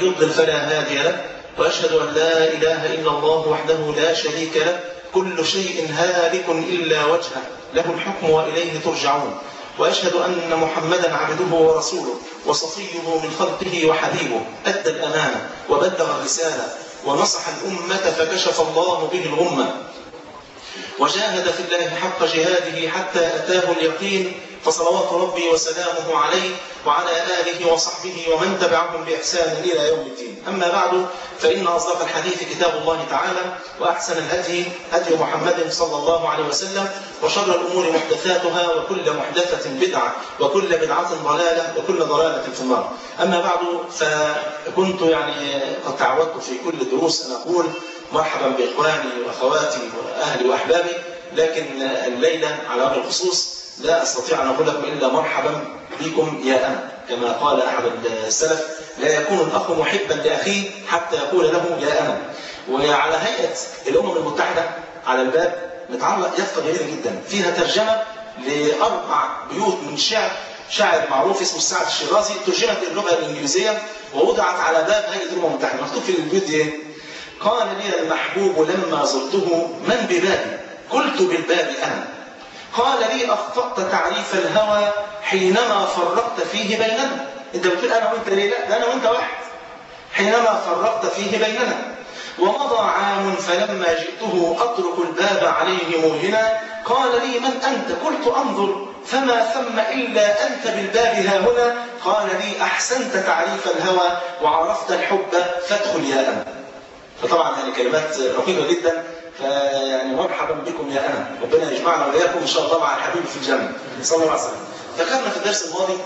يضلل فلا هادي له وأشهد أن لا إله إلا الله وحده لا شريك له كل شيء هالك إلا وجهه له الحكم وإليه ترجعون وأشهد أن محمدا عبده ورسوله وصفيه من خلقه وحبيبه أدى الأمانة وبلغ الرسالة ونصح الأمة فكشف الله به الغمة وجاهد في الله حق جهاده حتى أتاه اليقين فصلوات ربي وسلامه عليه وعلى آله وصحبه ومن تبعهم بإحسان إلى يوم الدين أما بعد فإن أصدق الحديث كتاب الله تعالى وأحسن الهدي هدي محمد صلى الله عليه وسلم وشر الأمور محدثاتها وكل محدثة بدعة وكل بدعة ضلالة وكل ضلالة في النار أما بعد فكنت يعني قد تعودت في كل دروس أن أقول مرحبا بإخواني وأخواتي وأهلي وأحبابي لكن الليلة على وجه الخصوص لا أستطيع أن أقول لكم إلا مرحبا بكم يا أنا كما قال أحد السلف لا يكون الأخ محبا لأخيه حتى يقول له يا أنا وعلى هيئة الأمم المتحدة على الباب متعلق يافطة جميلة جدا فيها ترجمة لأربع بيوت من شعر شاعر معروف اسمه السعد الشيرازي ترجمت اللغة الإنجليزية ووضعت على باب هيئة الأمم المتحدة مكتوب في البيوت دي إيه؟ قال لي المحبوب لما زرته من ببابي قلت بالباب أنا قال لي أخطأت تعريف الهوى حينما فرقت فيه بيننا أنت بتقول أنا وأنت ليه لا ده أنا وأنت واحد حينما فرقت فيه بيننا ومضى عام فلما جئته أترك الباب عليه موهنا قال لي من أنت قلت أنظر فما ثم إلا أنت بالباب ها هنا قال لي أحسنت تعريف الهوى وعرفت الحب فادخل يا أنا فطبعا يعني كلمات رقيقة جدا فيعني مرحبا بكم يا أنا ربنا يجمعنا وإياكم إن شاء الله مع الحبيب في الجنة صلى الله عليه وسلم ذكرنا في الدرس الماضي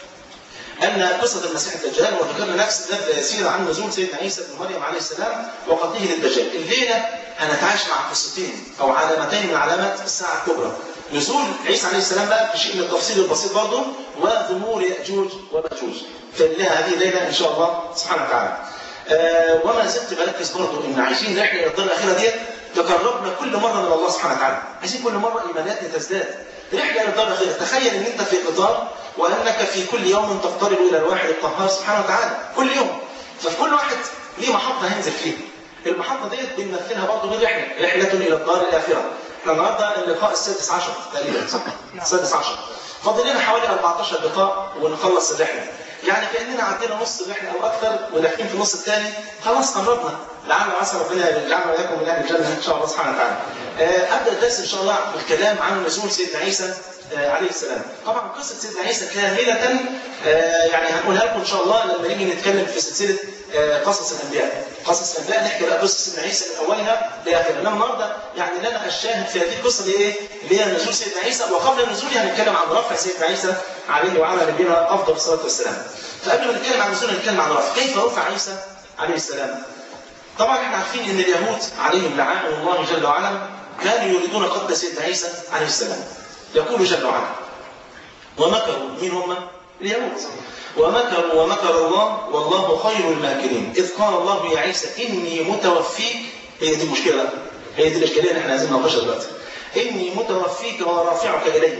أن قصة المسيح الدجال وذكرنا نفس الدرس يسير عن نزول سيدنا عيسى بن مريم عليه السلام وقتله للدجال الليلة هنتعايش مع قصتين أو علامتين من علامات الساعة الكبرى نزول عيسى عليه السلام بقى بشيء من التفصيل البسيط برضه وظهور يأجوج ومأجوج فالليلة هذه الليلة إن شاء الله سبحانه وتعالى آه وما زلت بركز برضه ان عايزين رحله الى الدار الاخيره ديت تقربنا كل مره من الله سبحانه وتعالى عايزين كل مره ايماناتنا تزداد رحله الى الدار الاخيره تخيل ان انت في قطار وانك في كل يوم تقترب الى الواحد القهار سبحانه وتعالى كل يوم ففي كل واحد ليه محطه هينزل فيها المحطه ديت بنمثلها برضه بالرحله رحله الى الدار الاخره احنا النهارده اللقاء السادس عشر تقريبا صح؟ السادس عشر فاضل لنا حوالي 14 لقاء ونخلص الرحله يعني كاننا عدينا نص الرحله او اكثر وداخلين في النص الثاني خلاص قربنا لعل وعسى ربنا يجعلنا واياكم من اهل الجنه ان شاء الله سبحانه وتعالى. ابدا الدرس ان شاء الله بالكلام عن نزول سيدنا عيسى عليه السلام. طبعا قصه سيدنا عيسى كامله يعني هنقولها لكم ان شاء الله لما نيجي نتكلم في سلسله قصص الانبياء. قصص الانبياء نحكي بقى قصه سيدنا عيسى من اولها لاخرها. انما النهارده يعني لنا الشاهد في هذه القصه دي ايه؟ اللي هي نزول سيدنا عيسى وقبل النزول هنتكلم عن رفع سيدنا عيسى عليه وعلى نبينا افضل الصلاه والسلام. فقبل ما نتكلم عن النزول نتكلم عن رفع كيف رفع عيسى عليه السلام طبعا احنا عارفين ان اليهود عليهم لعائن الله جل وعلا كانوا يريدون قتل سيدنا عيسى عليه السلام يقول جل وعلا ومكروا مين هم اليهود ومكروا ومكر الله والله خير الماكرين اذ قال الله يا عيسى اني متوفيك هي دي المشكله هي دي الاشكاليه اللي احنا عايزين نناقشها دلوقتي اني متوفيك ورافعك الي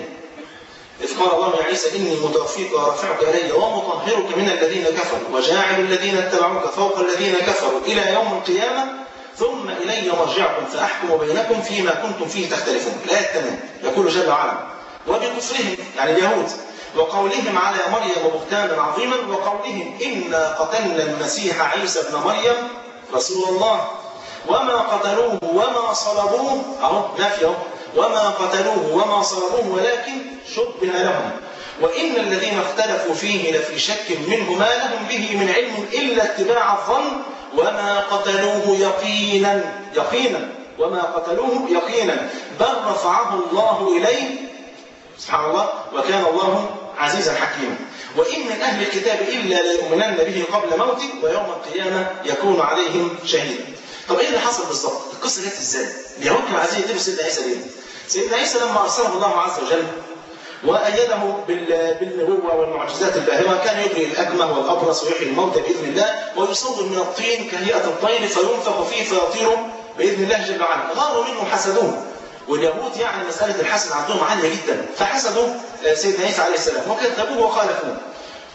إذ قال الله يا عيسى إني متوفيك ورافعك إلي ومطهرك من الذين كفروا وجاعل الذين اتبعوك فوق الذين كفروا إلى يوم القيامة ثم إلي مرجعكم فأحكم بينكم فيما كنتم فيه تختلفون الآية الثانية يقول جل وعلا وبكفرهم يعني اليهود وقولهم على مريم بهتانا عظيما وقولهم إنا قتلنا المسيح عيسى ابن مريم رسول الله وما قتلوه وما صلبوه أهو نافي أهو وما قتلوه وما صلبوه ولكن شبه لهم وإن الذين اختلفوا فيه لفي شك منه ما لهم به من علم إلا اتباع الظن وما قتلوه يقينا يقينا وما قتلوه يقينا بل رفعه الله إليه سبحان الله وكان الله عزيزا حكيما وإن من أهل الكتاب إلا ليؤمنن به قبل موته ويوم القيامة يكون عليهم شهيدا طب ايه اللي حصل بالظبط؟ القصه جت ازاي؟ اليهود كانوا عايزين يقتلوا سيدنا عيسى ليه؟ سيدنا عيسى لما ارسله الله عز وجل وايده بالنبوه والمعجزات الباهره كان يبرئ الاكمه والابرص ويحيي الموتى باذن الله ويصور من الطين كهيئه الطير فينفخ فيه فيطير باذن الله جل وعلا غاروا منه حسدوه واليهود يعني مساله الحسد عندهم عاليه جدا فحسدوا سيدنا عيسى عليه السلام وكذبوه وخالفوه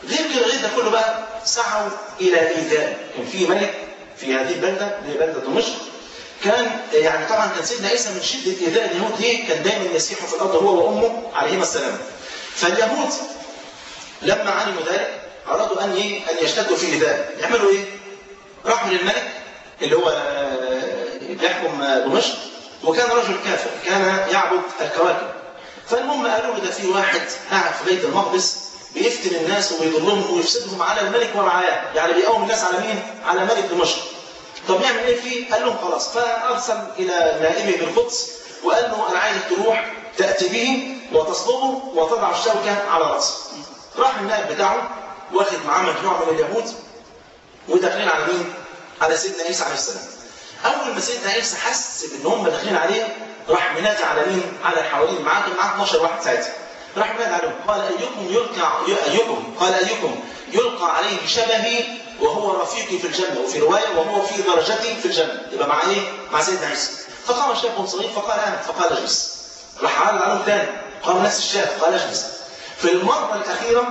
غير كده غير ده كله بقى سعوا الى ايذاء كان في ملك في هذه البلده اللي هي بلده دمشق كان يعني طبعا كان سيدنا عيسى من شده ايذاء اليهود ليه كان دايما يسيح في الارض هو وامه عليهما السلام فاليهود لما علموا ذلك ارادوا ان ان يشتدوا في ايذاء يعملوا ايه؟ راحوا للملك اللي هو بيحكم دمشق وكان رجل كافر كان يعبد الكواكب فالمهم قالوا له ده في واحد قاعد في بيت المقدس بيفتن الناس وبيضلهم ويفسدهم على الملك ورعاياه يعني بيقوم الناس على مين؟ على ملك دمشق طب يعمل ايه فيه؟ قال لهم خلاص فارسل الى نائبه بالقدس وقال له انا عايزك تروح تاتي به وتصلبه وتضع الشوكه على راسه. راح النائب بتاعه واخد معاه مجموعه من اليهود وداخلين على مين؟ على سيدنا عيسى عليه السلام. اول ما سيدنا عيسى حس ان هم داخلين عليه راح منادي على مين؟ على الحوالين معاه كان معاه 12 واحد ساعتها. راح منادي عليهم قال ايكم يلقى ايكم قال ايكم يلقى عليه شبهي وهو رفيقي في الجنه وفي روايه وهو في درجتي في الجنه يبقى مع ايه؟ مع سيدنا عيسى. فقام شاب صغير فقال انا فقال اجلس. راح عرض عليهم ثاني قام نفس الشاب قال اجلس. في المره الاخيره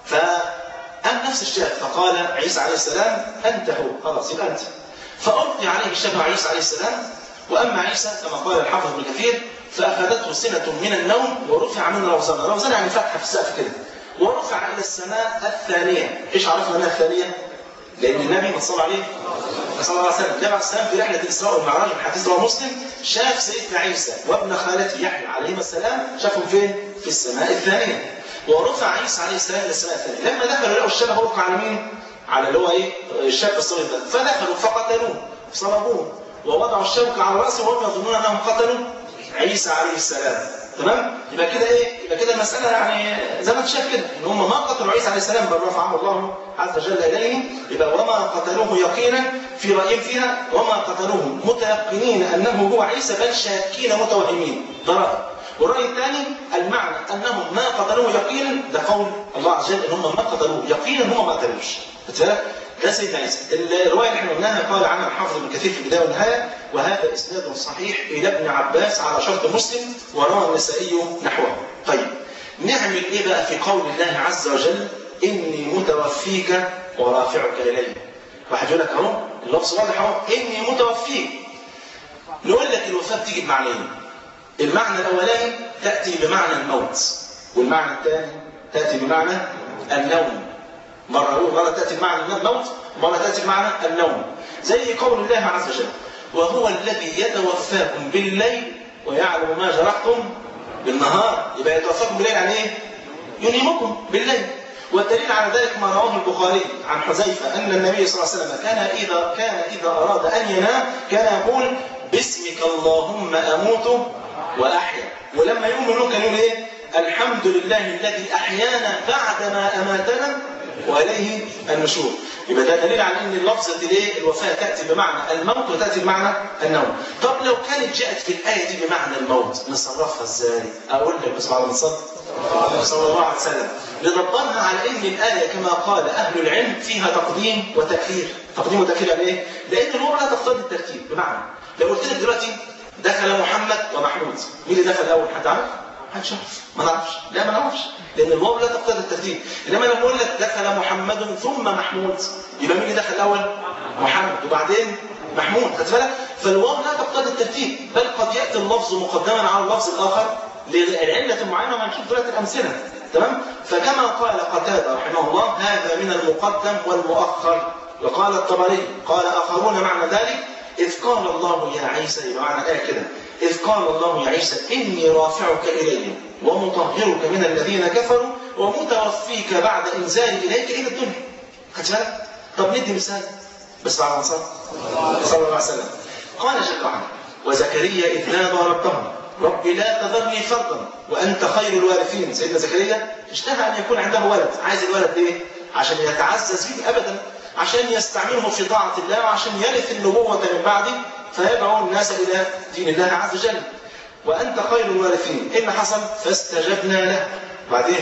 فقام نفس الشاب فقال عيسى عليه السلام انت هو خلاص يبقى انت. فألقي عليه الشبه عيسى عليه السلام وأما عيسى كما قال الحافظ ابن كثير فأخذته سنة من النوم ورفع من روزنة روزنة يعني فتحة في السقف كده ورفع إلى السماء الثانية إيش عرفنا أنها الثانية؟ لأن النبي ما صلى عليه صلى الله عليه وسلم النبي عليه السلام في رحلة الإسراء والمعراج من حديث رواه مسلم شاف سيدنا عيسى وابن خالته يحيى عليهما السلام شافهم فين؟ في السماء الثانية ورفع عيسى عليه السلام إلى السماء الثانية لما دخلوا لقوا الشبه وقع على مين؟ على اللي هو ايه الشاب الصغير ده فدخلوا فقتلوه صلبوه ووضعوا الشوكة على راسه وهم يظنون انهم قتلوا عيسى عليه السلام تمام يبقى كده ايه يبقى كده المساله يعني زي ما انت شايف كده ان هم ما قتلوا عيسى عليه السلام بل رفعه الله عز وجل اليه يبقى وما قتلوه يقينا في رايهم فيها وما قتلوه متيقنين انه هو عيسى بل شاكين متوهمين ده راي والراي الثاني المعنى انهم ما قتلوه يقينا ده قول الله عز وجل ان هم ما قتلوه يقينا هم ما قتلوش ده سيدنا عيسى الروايه اللي احنا قلناها قال عنها الحافظ ابن كثير في البدايه والنهايه وهذا اسناد صحيح الى ابن عباس على شرط مسلم وروى النسائي نحوه طيب نعمل ايه بقى في قول الله عز وجل اني متوفيك ورافعك الي واحد يقول لك اهو اللفظ واضح اهو اني متوفيك نقول لك الوفاه بتيجي بمعنيين المعنى الاولاني تاتي بمعنى الموت والمعنى الثاني تاتي بمعنى النوم مرة مرة تأتي بمعنى الموت ومرة تأتي بمعنى النوم زي قول الله عز وجل وهو الذي يتوفاكم بالليل ويعلم ما جرحتم بالنهار يبقى يتوفاكم بالليل يعني ايه؟ ينيمكم بالليل والدليل على ذلك ما رواه البخاري عن حذيفة أن النبي صلى الله عليه وسلم كان إذا كان إذا أراد أن ينام كان يقول باسمك اللهم أموت وأحيا ولما يقوم من النوم كان يقول إيه؟ الحمد لله الذي أحيانا بعدما أماتنا واليه النشور يبقى ده دليل على ان لفظه الايه الوفاه تاتي بمعنى الموت وتاتي بمعنى النوم طب لو كانت جاءت في الايه دي بمعنى الموت نصرفها ازاي اقول لك بس بعد ما نصلي صلى الله عليه وسلم ندبرها على ان الايه كما قال اهل العلم فيها تقديم وتاخير تقديم وتاخير يعني ايه لان الامور لا تقتضي الترتيب بمعنى لو قلت لك دلوقتي دخل محمد ومحمود مين اللي دخل الاول حد عارف محدش يعرف ما نعرفش لا ما نعرفش لان الواو لا تقتضي الترتيب انما لما اقول لك دخل محمد ثم محمود يبقى مين اللي دخل الاول محمد وبعدين محمود خدت بالك فالواو لا تقتضي الترتيب بل قد ياتي اللفظ مقدما على اللفظ الاخر لعله معينه وهنشوف دلوقتي الامثله تمام فكما قال قتاده رحمه الله هذا من المقدم والمؤخر وقال الطبري قال اخرون معنى ذلك اذ قال الله يا عيسى يبقى معنى ايه كده إذ قال الله يا عيسى إني رافعك إلي ومطهرك من الذين كفروا ومتوفيك بعد إنزالي إليك إلى الدنيا خدت بالك؟ طب ندي مثال بس بعد ما صلى صلى الله عليه وسلم قال جل وعلا وزكريا إذ نادى ربه رب لا تذرني فردا وأنت خير الوارثين سيدنا زكريا اشتهى أن يكون عنده ولد عايز الولد ليه؟ عشان يتعزز به أبدا عشان يستعمله في طاعة الله وعشان يرث النبوة من بعده فيدعو الناس إلى دين الله عز وجل وأنت خير الوارثين إيه اللي حصل فاستجبنا له بعدين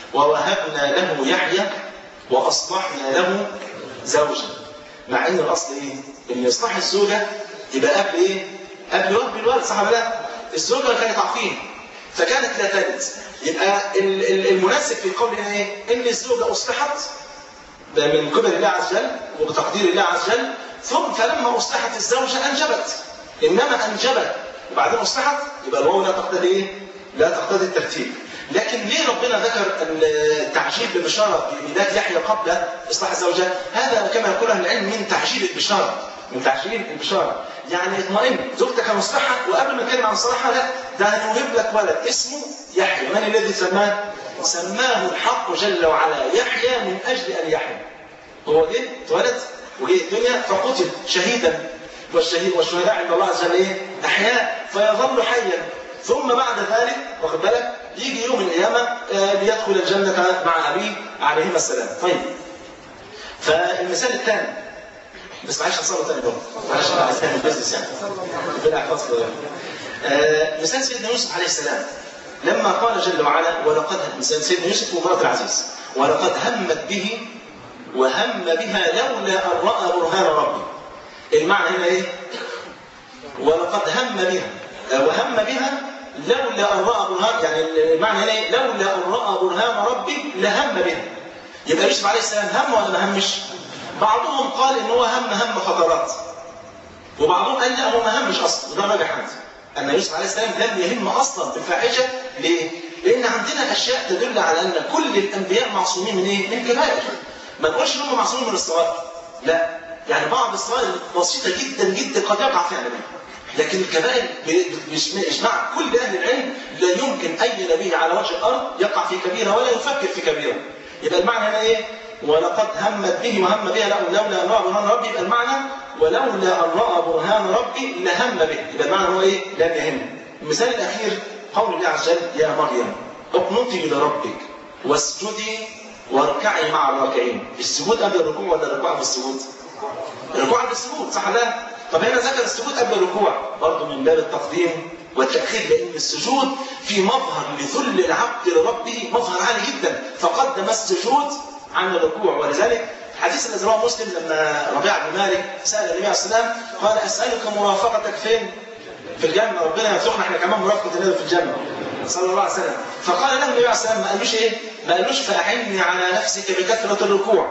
ووهبنا له يحيى وأصلحنا له زوجا مع إن الأصل إيه؟ إن إصلاح الزوجة يبقى قبل إيه؟ قبل وهب الولد صح ولا لا؟ الزوجة كانت عقيم فكانت لا تلد يبقى ال- ال- المناسب في قولنا ايه ان الزوجه اصلحت ده من قبل الله عز وجل وبتقدير الله عز وجل ثم فلما اصلحت الزوجه انجبت انما انجبت وبعدين اصلحت يبقى الواو لا تقتضي ايه؟ لا تقتضي الترتيب لكن ليه ربنا ذكر التعجيل ببشاره بميلاد يحيى قبل اصلاح الزوجه؟ هذا كما يقول اهل العلم من تعجيل البشاره من تعجيل البشاره يعني اطمئن زوجتك مصلحه وقبل ما نتكلم عن صلاحها لا ده هنوهب لك ولد اسمه يحيى من الذي سماه؟ سماه الحق جل وعلا يحيى من اجل ان يحيى هو جه اتولد وجه الدنيا فقتل شهيدا والشهيد والشهداء عند الله عز وجل ايه؟ احياء فيظل حيا ثم بعد ذلك واخد بالك يجي يوم القيامه آه، ليدخل الجنه مع ابيه عليهما السلام طيب فالمثال الثاني بس معلش هصلي تاني برضه معلش بقى عايز تعمل بيزنس يعني ربنا يحفظك آه، مثال سيدنا يوسف عليه السلام لما قال جل وعلا ولقد مثال سيدنا يوسف ومرات العزيز ولقد همت به وهم بها لولا ان راى برهان ربه المعنى هنا ايه؟ ولقد هم بها وهم بها لولا ان راى برهان يعني المعنى هنا ايه؟ لولا ان راى برهان ربي لهم بها يبقى يوسف عليه السلام هم ولا ما همش؟ بعضهم قال ان هو هم هم خطرات وبعضهم قال لا هو ما همش اصلا وده راجع عندي ان يوسف عليه السلام لم يهم اصلا بالفاحشه ليه؟ لان عندنا اشياء تدل على ان كل الانبياء معصومين من ايه؟ من كبائر ما نقولش ان هم معصومين من الصغائر لا يعني بعض الصغائر بسيطه جدا جدا قد يقع فيها نبي لكن الكبائر ب- مش مش مع كل اهل العلم لا يمكن اي نبي على وجه الارض يقع في كبيره ولا يفكر في كبيره يبقى المعنى هنا ايه؟ ولقد همت به وهم بها لو- لولا ان راى برهان ربي يبقى المعنى ولولا ان راى برهان ربي لهم به يبقى المعنى هو ايه؟ لم يهم المثال الاخير قول الله عز وجل يا مريم اقنطي لربك واسجدي واركعي مع الراكعين السجود قبل الركوع ولا الركوع قبل السجود؟ الركوع قبل السجود صح لا؟ طب هنا ذكر السجود قبل الركوع برضه من باب التقديم والتأخير لأن السجود في مظهر لذل العبد لربه مظهر عالي جدا فقدم السجود عن الركوع ولذلك حديث الذي رواه مسلم لما ربيع بن مالك سأل النبي عليه السلام قال أسألك مرافقتك فين؟ في الجنة ربنا يرزقنا احنا كمان مرافقة النبي في الجنة صلى الله عليه وسلم فقال له النبي عليه السلام ما قالوش ايه؟ ما قالوش فأعني على نفسك بكثرة الركوع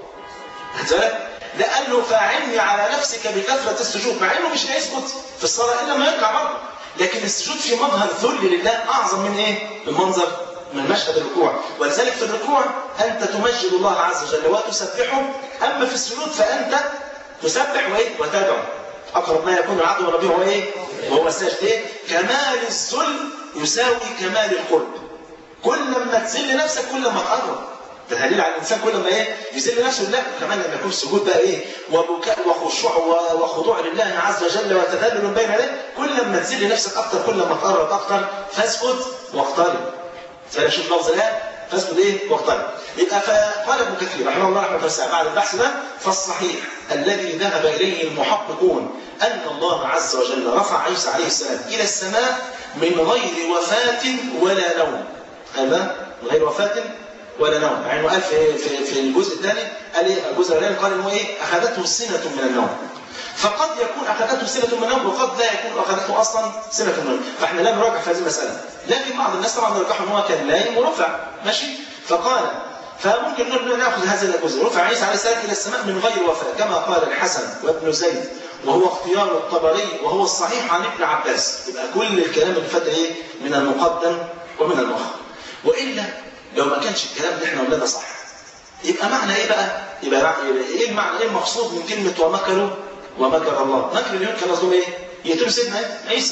خدت بالك؟ ده قال له فاعني على نفسك بكثرة السجود مع انه مش هيسجد في الصلاة الا ما يركع برضه لكن السجود في مظهر ذل لله اعظم من ايه؟ من منظر من مشهد الركوع ولذلك في الركوع انت تمجد الله عز وجل وتسبحه اما في السجود فانت تسبح وايه؟ وتدعو اقرب ما يكون العبد من ربه هو ايه؟ وهو الساجد ايه؟ كمال الذل يساوي كمال القرب كل ما تذل نفسك كل ما تقرب ده دليل على الانسان كل ما ايه يذل نفسه لله كمان لما يكون السجود بقى ايه وبكاء وخشوع و- وخضوع لله عز وجل وتذلل بين يديه كل ما تذل نفسك اكتر كل ما تقرب اكتر فاسجد واقترب فانا شوف لفظ الايه فاسجد ايه واقترب يبقى فقال ابن كثير رحمه الله رحمه الله بعد البحث ده فالصحيح الذي ذهب اليه المحققون ان الله عز وجل رفع عيسى عليه السلام الى السماء من غير وفاه ولا نوم هذا من غير وفاه ولا نوم مع انه قال في في في الجزء الثاني قال ايه الجزء الاولاني قال انه ايه اخذته سنه من النوم فقد يكون اخذته سنه من النوم وقد لا يكون اخذته اصلا سنه من النوم فاحنا لا نراجع في هذه المساله لكن بعض الناس طبعا يرجحوا ان هو كان نايم ورفع ماشي فقال فممكن نقول ناخذ هذا الجزء رفع عيسى عليه السلام الى السماء من غير وفاه كما قال الحسن وابن زيد وهو اختيار الطبري وهو الصحيح عن ابن عباس يبقى كل الكلام اللي فات ايه من المقدم ومن المؤخر والا لو ما كانش الكلام اللي احنا قلناه ده صح يبقى معنى ايه بقى؟ يبقى معنى ايه المعنى ايه المقصود من كلمه ومكروا ومكر الله؟ مكر اليوم كان قصدهم ايه؟ يتم سيدنا عيسى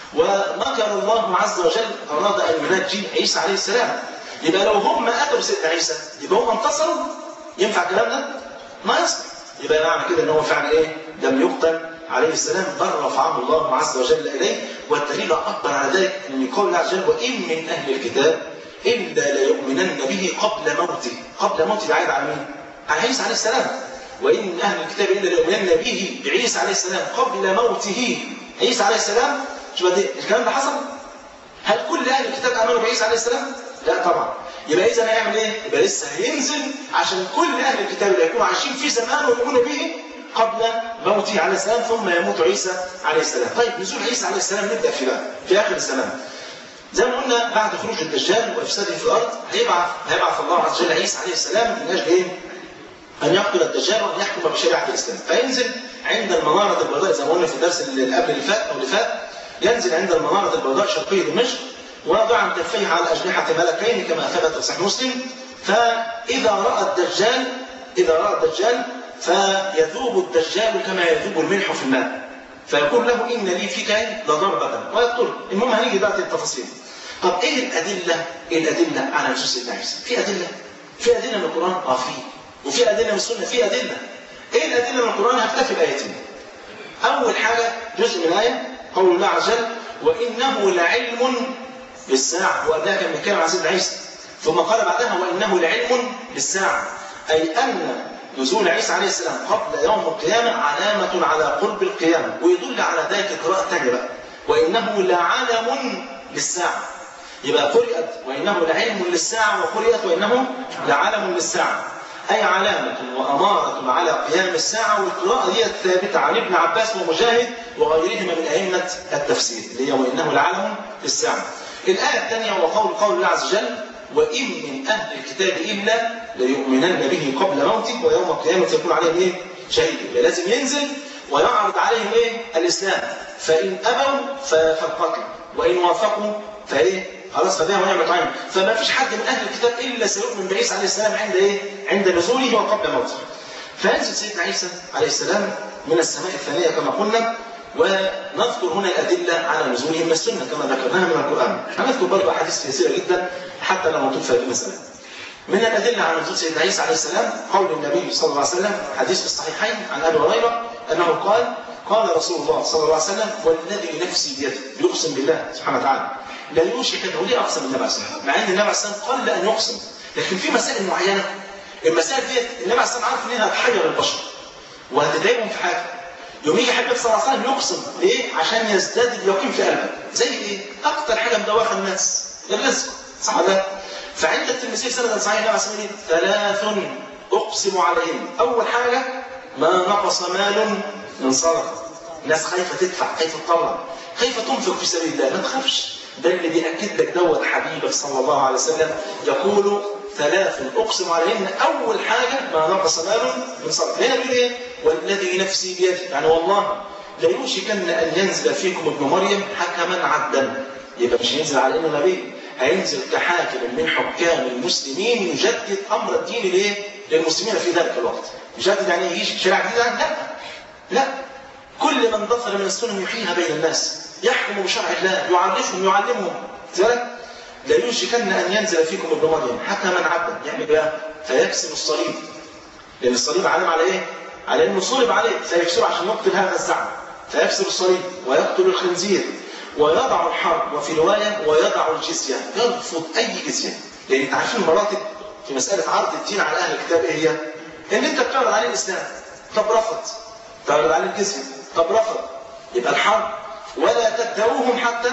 ومكر الله عز وجل اراد ان ينجي عيسى عليه السلام يبقى لو هم قتلوا سيدنا عيسى يبقى هم انتصروا ينفع الكلام ده؟ ما يصلح يبقى معنى كده ان هو فعلا ايه؟ لم يقتل عليه السلام بل رفعه الله عز وجل اليه والدليل اكبر على ذلك ان قول الله عز وجل وان من اهل الكتاب الا ليؤمنن به قبل موته قبل موته ده عايد على مين؟ على عيسى عليه السلام وان من اهل الكتاب الا ليؤمنن به بعيسى عليه السلام قبل موته عيسى عليه السلام شوف دي الكلام ده حصل؟ هل كل اهل الكتاب امنوا بعيسى عليه السلام؟ لا طبعا يبقى اذا هيعمل ايه؟ يبقى لسه هينزل عشان كل اهل الكتاب اللي هيكونوا عايشين في زمان ويؤمنوا به قبل موته عليه السلام ثم يموت عيسى عليه السلام. طيب نزول عيسى عليه السلام نبدا في بقى في اخر الزمان. زي ما قلنا بعد خروج الدجال وافساده في الارض هيبعث هيبعث الله عز وجل عيسى عليه السلام من اجل ايه؟ ان يقتل الدجال وان يحكم بشريعه الاسلام فينزل عند المناره البيضاء زي ما قلنا في الدرس اللي قبل اللي فات او اللي فات ينزل عند المناره البيضاء شرقي دمشق ويضع كفيه على اجنحه ملكين كما ثبت في صحيح مسلم فاذا راى الدجال اذا راى الدجال فيذوب الدجال كما يذوب الملح في الماء فيقول له ان لي فيك لضربه ويقتله المهم هنيجي بقى التفاصيل طب ايه الادله ايه الادله على نصوص سيدنا عيسى في ادله في ادله من القران اه في وفي ادله من السنه في ادله ايه الادله من القران هكتفي بايتين اول حاجه جزء من ايه قول الله عز وجل وانه لعلم للساعه وقبلها كان بيتكلم عن سيدنا عيسى ثم قال بعدها وانه لعلم للساعه اي ان نزول عيسى عليه السلام قبل يوم القيامة علامة على قرب القيامة ويدل على ذلك القراءة الثانية بقى وإنه لعلم للساعة يبقى قرئت وإنه لعلم للساعة وقرئت وإنه لعلم للساعة أي علامة وأمارة على قيام الساعة والقراءة دي ثابتة عن ابن عباس ومجاهد وغيرهما من أئمة التفسير اللي هي وإنه لعلم للساعة الآية الثانية وقول قول الله عز وجل وإن من أهل الكتاب إلا ليؤمنن به قبل موته ويوم القيامة يكون عليهم إيه؟ شهيد يبقى لازم ينزل ويعرض عليهم إيه؟ الإسلام فإن أبوا فالقتل وإن وافقوا فإيه؟ خلاص فبها ونعمة عين فما فيش حد من أهل الكتاب إلا سيؤمن بعيسى عليه السلام عند إيه؟ عند نزوله وقبل موته فينزل سيدنا عيسى عليه السلام من السماء الثانية كما قلنا ونذكر هنا الأدلة على نزوله من السنة كما ذكرناها من القرآن هنذكر برضه أحاديث كثيرة جدا حتى لو نطوف في هذه المسألة من الأدلة على نزول سيدنا عيسى عليه السلام قول النبي صلى الله عليه وسلم حديث في الصحيحين عن أبي هريرة أنه قال قال رسول الله صلى الله عليه وسلم والذي نفسي بيده بيقسم بالله سبحانه وتعالى لا يوشك أنه ليه أقسم النبي عليه السلام مع أن النبي عليه السلام قل أن يقسم لكن في مسائل معينة المسائل ديت النبي عليه السلام عارف إنها هتحير البشر وهتضايقهم في حاجة يوم يجي حبيب صلى الله عليه وسلم يقسم ليه؟ عشان يزداد اليقين في قلبك زي ايه؟ اكتر حاجه مدوخه الناس الرزق صح ولا فعند الترمذي سندا صحيح النبي عليه الصلاه ثلاث اقسم عليهن اول حاجه ما نقص مال من صدقه الناس خايفه تدفع خايفه تطلع خايفه تنفق في سبيل الله ما تخافش ده اللي بيأكد لك دوت حبيبك صلى الله عليه وسلم يقول ثلاث اقسم عليهن اول حاجه ما نقص مال من صدقه هنا بيقول ايه والذي نفسي بيده يعني والله ليوشكن ان ينزل فيكم ابن مريم حكما عدلا يبقى مش هينزل على انه نبي هينزل كحاكم من حكام المسلمين يجدد امر الدين ليه؟ للمسلمين في ذلك الوقت يجدد يعني يجي شريعه جديده لا لا كل من ظفر من السنن يحييها بين الناس يحكم بشرع الله يعرفهم يعلمهم ذلك لا يوشكن ان ينزل فيكم ابن مريم حكما عبدا يعمل بقى فيكسر الصليب لان الصليب علم على ايه؟ على انه صلب عليه فيكسره عشان يقتل هذا الزعم فيكسر الصليب ويقتل الخنزير ويضع الحرب وفي روايه ويضع الجزيه يرفض اي جزيه لان انت عارفين المراتب في مساله عرض الدين على اهل الكتاب ايه هي؟ ان انت بتعرض عليه الاسلام طب رفض تعرض عليه الجزيه طب رفض يبقى الحرب ولا تبدأوهم حتى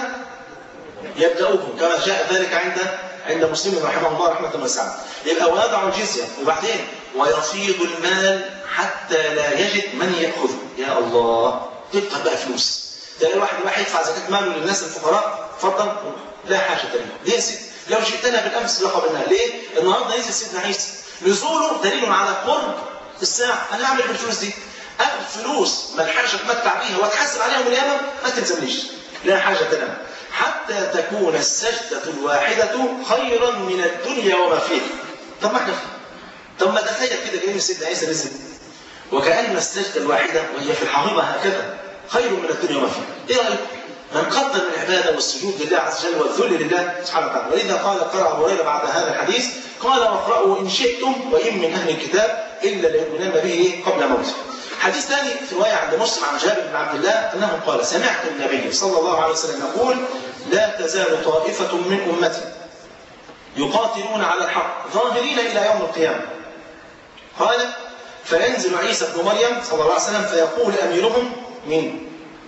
يبدأوكم كما جاء ذلك عند عند مسلم رحمه الله رحمة واسعة يبقى ويضع الجزية وبعدين ويفيض المال حتى لا يجد من يأخذه يا الله تبقى بقى فلوس تلاقي واحد راح يدفع زكاة ماله للناس الفقراء اتفضل لا حاجة تانية ليه يا سيدي لو جئتنا بالأمس لقبلنا ليه النهارده نزل سيدنا عيسى نزوله دليل على قرب الساعة أنا أعمل بالفلوس دي أخذ فلوس ما الحاجة أتمتع بيها وأتحاسب عليها يوم القيامة ما تلزمنيش لا حاجة لنا حتى تكون السجدة الواحدة خيرا من الدنيا وما فيها طب ما احنا طب ما تخيل كده جايين سيدنا عيسى نزل وكأن السجدة الواحدة وهي في الحقيقة هكذا خير من الدنيا وما فيها ايه رأيك؟ من قدم العبادة والسجود لله عز وجل والذل لله سبحانه وتعالى ولذا قال قرأ أبو هريرة بعد هذا الحديث قال واقرأوا إن شئتم وإن من أهل الكتاب إلا ليؤمنن به قبل موته حديث ثاني في رواية عند مسلم عن جابر بن عبد الله أنه قال سمعت النبي صلى الله عليه وسلم يقول لا تزال طائفة من أمتي يقاتلون على الحق ظاهرين إلى يوم القيامة قال فينزل عيسى بن مريم صلى الله عليه وسلم فيقول أميرهم مين؟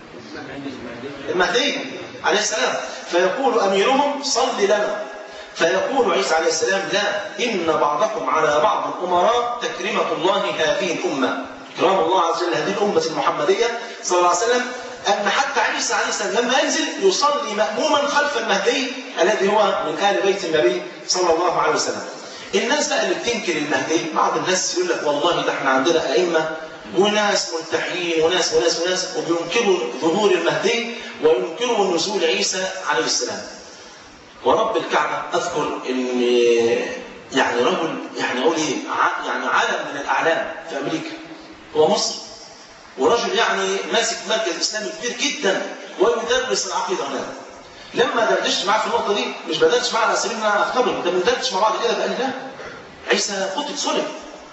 المهدي عليه السلام فيقول أميرهم صل لنا فيقول عيسى عليه السلام لا إن بعضكم على بعض الأمراء تكرمة الله هذه الأمة كرام الله عز وجل هذه الأمة المحمدية صلى الله عليه وسلم أن حتى عيسى عليه السلام لما ينزل يصلي مأموما خلف المهدي الذي هو من آل بيت النبي صلى الله عليه وسلم الناس بقى اللي بتنكر المهدي بعض الناس يقول لك والله ده احنا عندنا أئمة وناس ملتحيين وناس وناس وناس وبينكروا ظهور المهدي وينكروا نزول عيسى عليه السلام ورب الكعبة أذكر أن يعني رجل يعني أقول إيه يعني علم من الأعلام في أمريكا هو مصري ورجل يعني ماسك مركز إسلامي كبير جدا ويدرس العقيدة هناك لما دردشت معاه في النقطة دي مش بدردش معاه على سبيل ان انا اختبر ده بندردش مع بعض كده فقال لي لا عيسى قتل صلب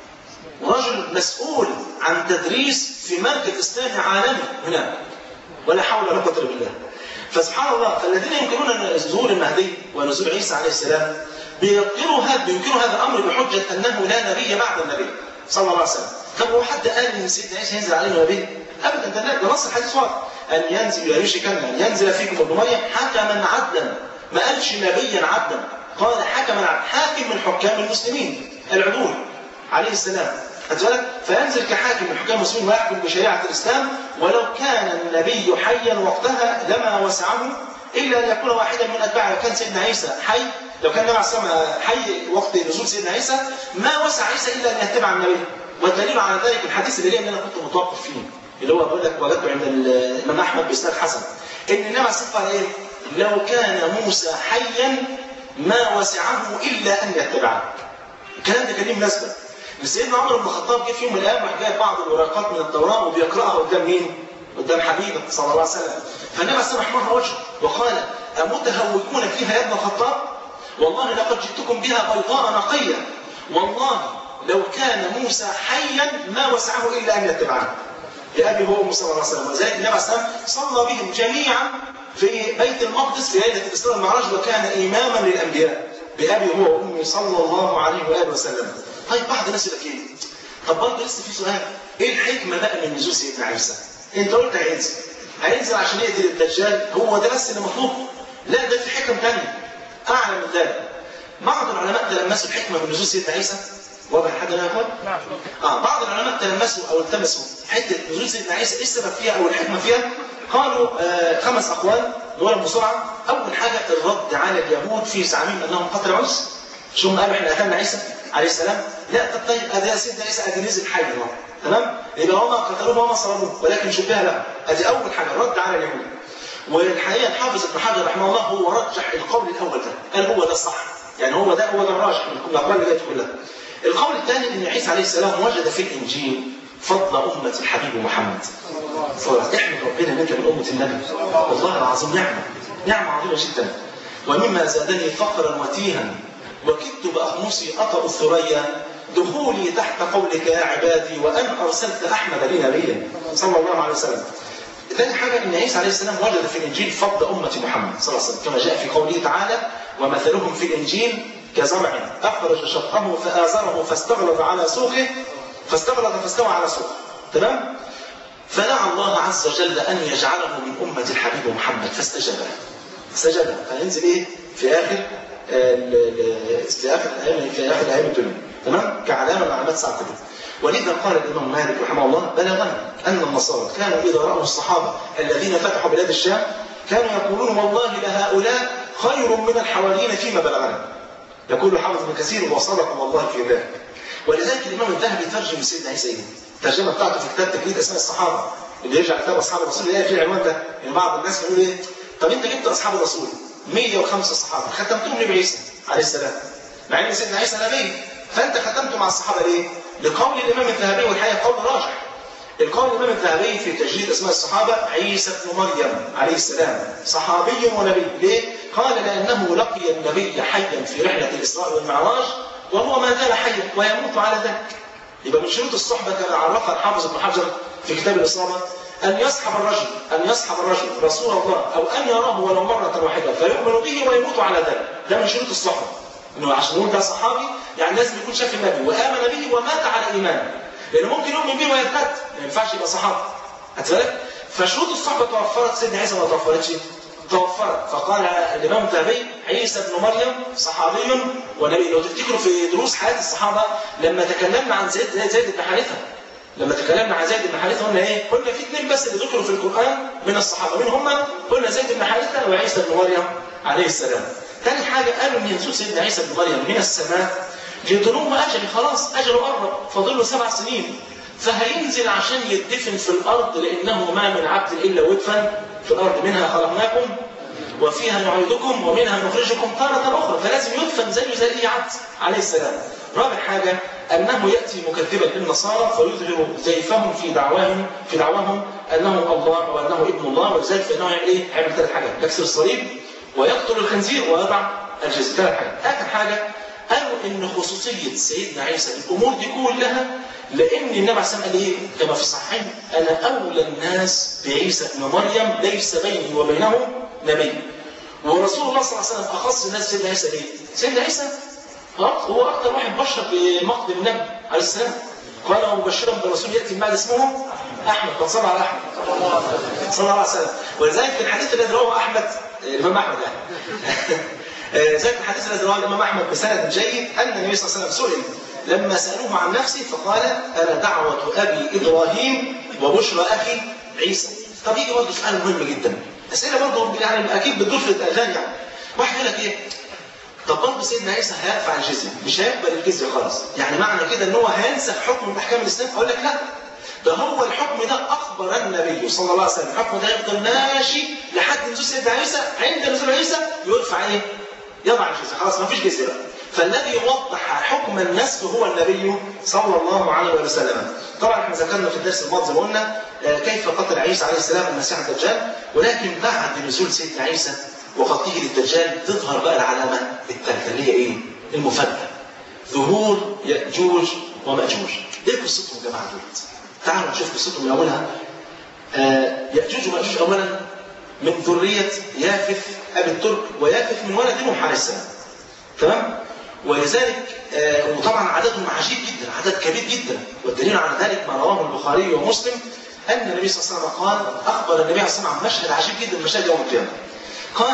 ورجل مسؤول عن تدريس في مركز اسلامي عالمي هناك ولا حول ولا قوة الا بالله فسبحان الله فالذين ينكرون ظهور المهدي ونزول عيسى عليه السلام بينكروا هذا بينكروا هذا الامر بحجه انه لا نبي بعد النبي صلى الله عليه وسلم طب هو حد قال ان سيدنا عيسى ينزل عليه نبي ابدا ده ده نص الحديث واضح ان ينزل يعيش كلمه ان ينزل فيكم ابن مريم حكما عدلا ما قالش نبيا عدلا قال حكما عدلا حاكم من حكام المسلمين العدول عليه السلام بالك فينزل كحاكم من حكام المسلمين ويحكم بشريعه الاسلام ولو كان النبي حيا وقتها لما وسعه الا ان يكون واحدا من اتباعه كان سيدنا عيسى حي لو كان النبي عليه الصلاه حي وقت نزول سيدنا عيسى ما وسع عيسى الا ان يتبع النبي والدليل على ذلك الحديث اللي اللي انا كنت متوقف فيه اللي هو بقول لك وجدته عند الامام احمد باسناد حسن ان النبي عليه الصلاه والسلام ايه؟ لو كان موسى حيا ما وسعه الا ان يتبعه. الكلام ده كان ليه مناسبه. سيدنا عمر بن الخطاب جه في يوم من الايام راح جايب بعض الورقات من التوراه وبيقراها قدام مين؟ قدام حبيبه صلى الله عليه وسلم. فالنبي عليه الصلاه والسلام وجهه وقال أمتهوكون فيها يا ابن الخطاب؟ والله لقد جئتكم بها بيضاء نقيه. والله لو كان موسى حيا ما وسعه الا ان يتبعه. لأبي هو صلى الله عليه وسلم ولذلك النبي عليه الصلاة والسلام صلى بهم جميعا في بيت المقدس في ليلة الإسراء والمعراج وكان إماما للأنبياء بأبي هو وأمي صلى الله عليه وآله وسلم طيب بعض الناس يقول لك إيه؟ طب برضه لسه في سؤال إيه الحكمة بقى من نزول سيدنا عيسى؟ أنت قلت هينزل هينزل عشان يقتل الدجال هو ده بس اللي مطلوب لا ده في حكم ثانية أعلى من ذلك بعض العلماء تلمسوا الحكمة من نزول سيدنا عيسى واضح حد يا اخوان؟ نعم اه بعض العلماء تلمسوا او التمسوا حته نزول سيدنا عيسى ايه السبب فيها او الحكمه فيها؟ قالوا آه خمس اقوال نقولها بسرعه اول حاجه الرد على اليهود في زعمهم انهم قتلوا عيسى مش هم قالوا احنا قتلنا عيسى عليه السلام؟ لا طب طيب ادي سيدنا عيسى ادي نزل حي اهو تمام؟ يبقى هم قتلوه وما صلبوه ولكن شبه له ادي اول حاجه الرد على اليهود والحقيقه الحافظ ابن حجر رحمه الله هو رجح القول الاول ده قال هو ده الصح يعني هو ده هو ده الراجح من الاقوال اللي جت كلها القول الثاني ان عيسى عليه السلام وجد في الانجيل فضل امه الحبيب محمد صلى الله عليه وسلم احمد ربنا ان انت من امه النبي والله العظيم نعمه نعمه عظيمه جدا ومما زادني فقرا وتيها وكدت باخمصي اطأ الثريا دخولي تحت قولك يا عبادي وان ارسلت احمد لي نبيا صلى الله عليه وسلم ثاني حاجة أن عيسى عليه السلام وجد في الإنجيل فضل أمة محمد صلى الله عليه وسلم كما جاء في قوله تعالى ومثلهم في الإنجيل كزرع أخرج شطأه فآزره فاستغلظ على سوقه فاستغلظ فاستوى على سوقه تمام؟ فدعا الله عز وجل أن يجعله من أمة الحبيب محمد فاستجاب له استجاب له فينزل إيه؟ في آخر في آخر الأيام في آخر أيام الدنيا تمام؟ كعلامة من علامات ساعة الدنيا ولذا قال الإمام مالك رحمه الله بلغنا أن النصارى كانوا إذا رأوا الصحابة الذين فتحوا بلاد الشام كانوا يقولون والله لهؤلاء خير من الحواريين فيما بلغنا يقول حافظ ابن كثير وصدق والله في ذلك ولذلك الإمام الذهبي ترجم سيدنا عيسى إيه؟ الترجمة بتاعته في كتاب تجريد أسماء الصحابة اللي يرجع كتاب أصحاب الرسول يلاقي فيه العنوان ده يعني بعض الناس يقولوا إيه؟ طب أنت جبت أصحاب الرسول 105 صحابة ختمتهم ليه بعيسى عليه السلام مع إن سيدنا عيسى نبي فأنت ختمته مع الصحابة ليه؟ لقول الإمام الذهبي والحقيقة قول راجح القول الإمام الذهبي في تجريد أسماء الصحابة عيسى بن مريم عليه السلام صحابي ونبي ليه؟ قال لأنه لقي النبي حيا في رحلة الإسراء والمعراج وهو ما زال حيا ويموت على ذلك يبقى من شروط الصحبة كما عرفها الحافظ ابن حجر في كتاب الإصابة أن يصحب الرجل أن يصحب الرجل رسول الله أو أن يراه ولو مرة واحدة فيؤمن به ويموت على ذلك ده من شروط الصحبة انه عشان نقول ده صحابي يعني لازم يكون شاف النبي وامن به ومات على ايمان لانه ممكن يؤمن به ويرتد ما ينفعش يبقى صحابي بالك فشروط الصحبه توفرت سيدنا عيسى ما توفرتش توفرت فقال الامام الذهبي عيسى ابن مريم صحابي ونبي لو تفتكروا في دروس حياه الصحابه لما تكلمنا عن زيد زيد بن حارثه لما تكلمنا عن زيد بن حارثه قلنا ايه؟ قلنا في اثنين بس اللي ذكروا في القران من الصحابه مين هم؟ قلنا زيد بن حارثه وعيسى بن مريم عليه السلام. ثاني حاجه قالوا ان ينزل سيدنا عيسى بن مريم من السماء لدنو اجل خلاص اجله قرب فاضل له سبع سنين فهينزل عشان يدفن في الارض لانه ما من عبد الا ويدفن في الارض منها خلقناكم وفيها نعيدكم ومنها نخرجكم تارة أخرى فلازم يدفن زيه زي أي عبد عليه السلام رابع حاجة أنه يأتي مكذبا للنصارى فيظهر زيفهم في دعواهم في دعواهم أنه الله وأنه ابن الله ولذلك فإنه يعمل إيه؟ هيعمل ثلاث حاجات يكسر الصليب ويقتل الخنزير ويضع الجزية ثلاث حاجات آخر حاجة قالوا إن خصوصية سيدنا عيسى الأمور دي كلها لأن النبي عليه الصلاة والسلام قال إيه؟ كما في الصحيحين أنا أولى الناس بعيسى ابن مريم ليس بيني وبينه نبي ورسول الله صلى الله عليه وسلم اخص الناس سيدنا عيسى ليه؟ سيدنا عيسى هو اكثر واحد بشر بمقدم النبي عليه السلام قال ومبشرا برسول ياتي من بعد اسمه احمد قد صلى على احمد صلى الله عليه وسلم ولذلك في الحديث الذي رواه احمد الامام احمد يعني زي الحديث الذي رواه الامام احمد بسند جيد ان النبي صلى الله عليه وسلم سئل لما سالوه عن نفسه فقال انا دعوه ابي ابراهيم وبشرى اخي عيسى طب يجي برضه سؤال مهم جدا اسئله برضه يعني اكيد بتدور في الاذان يعني واحد يقول لك ايه طب برضه سيدنا عيسى هيدفع الجزيه مش هيقبل الجزيه خالص يعني معنى كده ان هو هينسخ حكم من احكام الاسلام اقول لك لا ده هو الحكم ده اخبر النبي صلى الله عليه وسلم الحكم ده يفضل ماشي لحد نزول سيدنا عيسى عند نزول عيسى يدفع ايه يضع الجزيه خلاص ما فيش جزيه بقى فالذي يوضح حكم النسخ هو النبي صلى الله عليه وسلم طبعا احنا ذكرنا في الدرس الماضي زي ما قلنا كيف قتل عيسى عليه السلام المسيح الدجال ولكن بعد نزول سيدنا عيسى وقتله للدجال تظهر بقى العلامه الثالثه اللي هي ايه؟ المفاجاه ظهور ياجوج وماجوج ايه قصتهم يا جماعه دول؟ تعالوا نشوف قصتهم من اولها آه ياجوج وماجوج اولا من ذريه يافث ابي الترك ويافث من ولد نوح عليه السلام تمام؟ ولذلك آه وطبعا عددهم عجيب جدا عدد كبير جدا والدليل على ذلك ما رواه البخاري ومسلم ان النبي صلى الله عليه وسلم قال اخبر النبي صلى الله عليه وسلم عن مشهد عجيب جدا مشهد يوم القيامه قال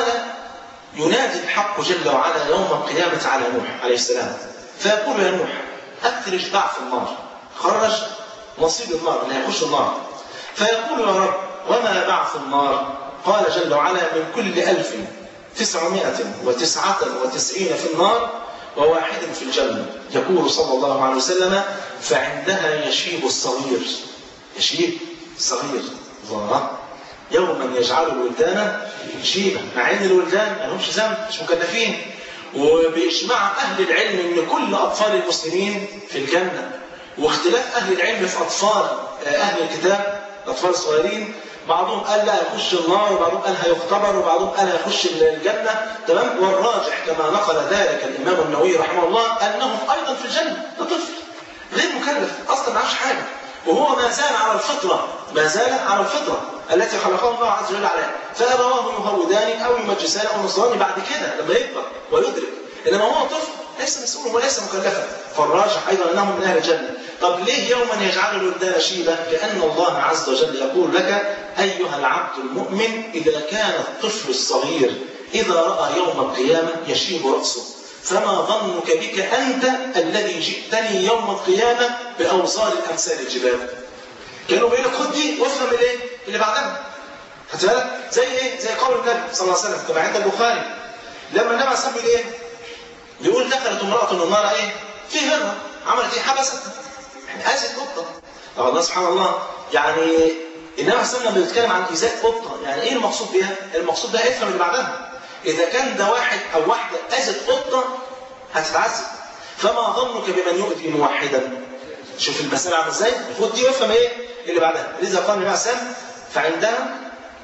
ينادي الحق جل وعلا يوم القيامه على نوح عليه السلام فيقول يا نوح اخرج بعث النار خرج نصيب النار اللي هيخش النار فيقول يا رب وما بعث النار قال جل وعلا من كل ألف تسعمائة وتسعة وتسعين في النار وواحد في الجنة يقول صلى الله عليه وسلم فعندها يشيب الصغير يشيب صغير الله يوما يجعل الولدان شيبا مع ان الولدان ما لهمش ذنب مش مكلفين وبإجماع أهل العلم أن كل أطفال المسلمين في الجنة واختلاف أهل العلم في أطفال أهل الكتاب الأطفال الصغيرين بعضهم قال لا يخش النار وبعضهم قال هيختبر وبعضهم قال هيخش الجنة تمام والراجح كما نقل ذلك الإمام النووي رحمه الله أنهم أيضا في الجنة ده طفل غير مكلف أصلا ما عملش حاجة وهو ما زال على الفطرة ما زال على الفطرة التي خلقه الله عز وجل عليها فأبواه يهودان أو يمجسان أو نصراني بعد كده لما يكبر ويدرك إنما هو طفل ليس مسؤول وليس مكلفا فالراجح أيضا أنه من أهل الجنة طب ليه يوما يجعل الولدان شيبة لأن الله عز وجل يقول لك أيها العبد المؤمن إذا كان الطفل الصغير إذا رأى يوم القيامة يشيب رأسه فما ظنك بك أنت الذي جئتني يوم القيامة بأوصال الأمثال الجبال كانوا بيقول لك خد دي وافهم الايه اللي بعدها خدت بالك زي ايه زي قول النبي صلى الله عليه وسلم كما عند البخاري لما النبي عليه الصلاه ايه بيقول دخلت امراه النار ايه في هره عملت ايه حبست اذت قطه طب الله سبحان الله يعني النبي عليه الصلاه والسلام بيتكلم عن ايذاء قطه يعني ايه المقصود بها المقصود بها افهم اللي بعدها اذا كان ده واحد او واحده اذت قطه هتتعذب فما ظنك بمن يؤذي موحدا شوف المسألة عامله ازاي خد دي وافهم ايه اللي بعدها لذا قال النبي عليه السلام فعندها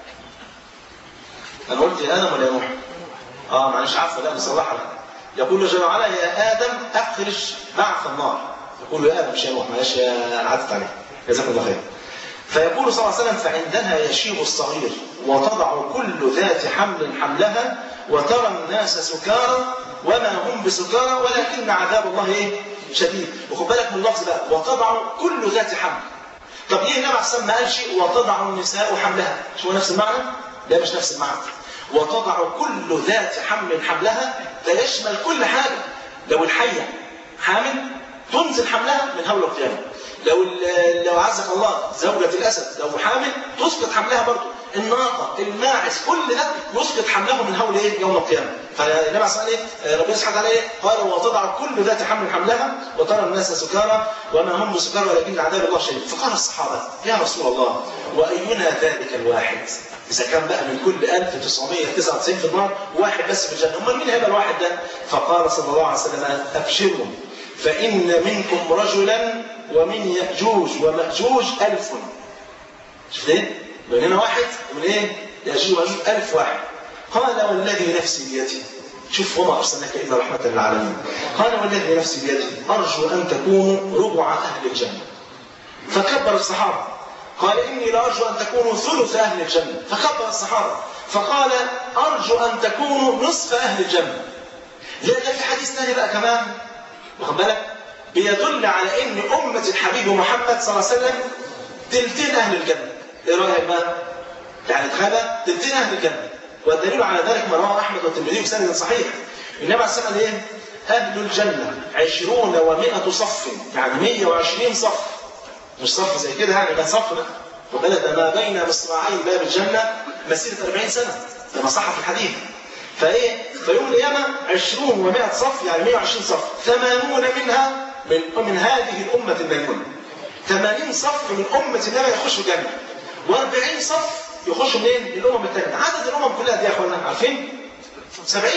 انا قلت يا ادم ولا يا نوح اه معلش عفوا لا بصراحه يقول له جل وعلا يا ادم اخرج بعث النار يقول له يا ادم مش يا نوح معلش انا عدت عليه جزاكم الله خير فيقول صلى الله عليه وسلم فعندها يشيب الصغير وتضع كل ذات حمل حملها وترى الناس سكارى وما هم بسكارى ولكن عذاب الله ايه شديد وخد بالك من اللفظ بقى وتضع كل ذات حمل طب ليه النبي عليه الصلاه ما قالش وتضع النساء حملها مش هو نفس المعنى لا مش نفس المعنى وتضع كل ذات حمل حملها ده يشمل كل حاجه لو الحيه حامل تنزل حملها من هول القيامه لو لو عزك الله زوجة الأسد لو حامل تسقط حملها برضه الناقة الماعز كل ده يسقط حمله من هول ايه يوم القيامة فالنبي عليه الصلاة والسلام ربنا سبحانه وتعالى قال وتضع كل ذات حمل حملها وترى الناس سكارى وما هم بسكارى ولكن عذاب الله شديد فقال الصحابة يا رسول الله وأينا ذلك الواحد إذا كان بقى من كل 1999 في النار واحد بس في الجنة أمال مين هيبقى الواحد ده فقال صلى الله عليه وسلم أبشروا فإن منكم رجلا ومن يأجوج ومأجوج ألف شفت ايه؟ من هنا واحد ومن ايه؟ يأجوج ومأجوج ألف واحد قال والذي نفسي بيده شوف وما أرسلناك إلا رحمة للعالمين قال والذي نفسي بيده أرجو أن تكونوا ربع أهل الجنة فكبر الصحابة قال إني لأرجو أن تكونوا ثلث أهل الجنة فكبر الصحابة فقال أرجو أن تكونوا نصف أهل الجنة لا ده في حديث ثاني بقى كمان واخد بالك بيدل على ان امه الحبيب محمد صلى الله عليه وسلم تلتين اهل الجنه ايه رايك بقى يعني تخيل تلتين اهل الجنه والدليل على ذلك ما رواه احمد والترمذي بسند صحيح النبي عليه الصلاه والسلام ايه اهل الجنه عشرون ومائة صف يعني 120 صف مش صف زي كده يعني ده صف ده وبلد ما بين مصراعي باب الجنه مسيره 40 سنه ده ما صح في الحديث فايه فيوم القيامه 20 و100 صف يعني 120 صف 80 منها من من هذه الامه الميمونه 80 صف من امه النبي يخشوا الجنه و40 صف يخشوا منين؟ من الامم الثانيه عدد الامم كلها دي يا اخوانا عارفين 70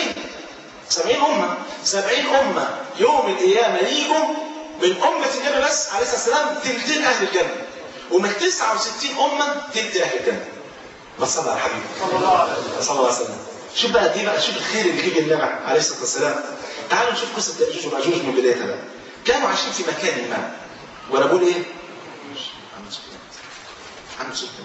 70 امه 70 امه يوم القيامه يجوا من امه النبي بس عليه الصلاه والسلام تلتين اهل الجنه ومن 69 امه تلت اهل الجنه بس صلى على حبيبي صلى الله عليه وسلم شوف بقى دي بقى شوف الخير اللي جه النبي عليه الصلاه والسلام تعالوا نشوف قصه ياجوج وماجوج من بدايتها بقى كانوا عايشين في مكان ما وانا بقول ايه؟ عم سكت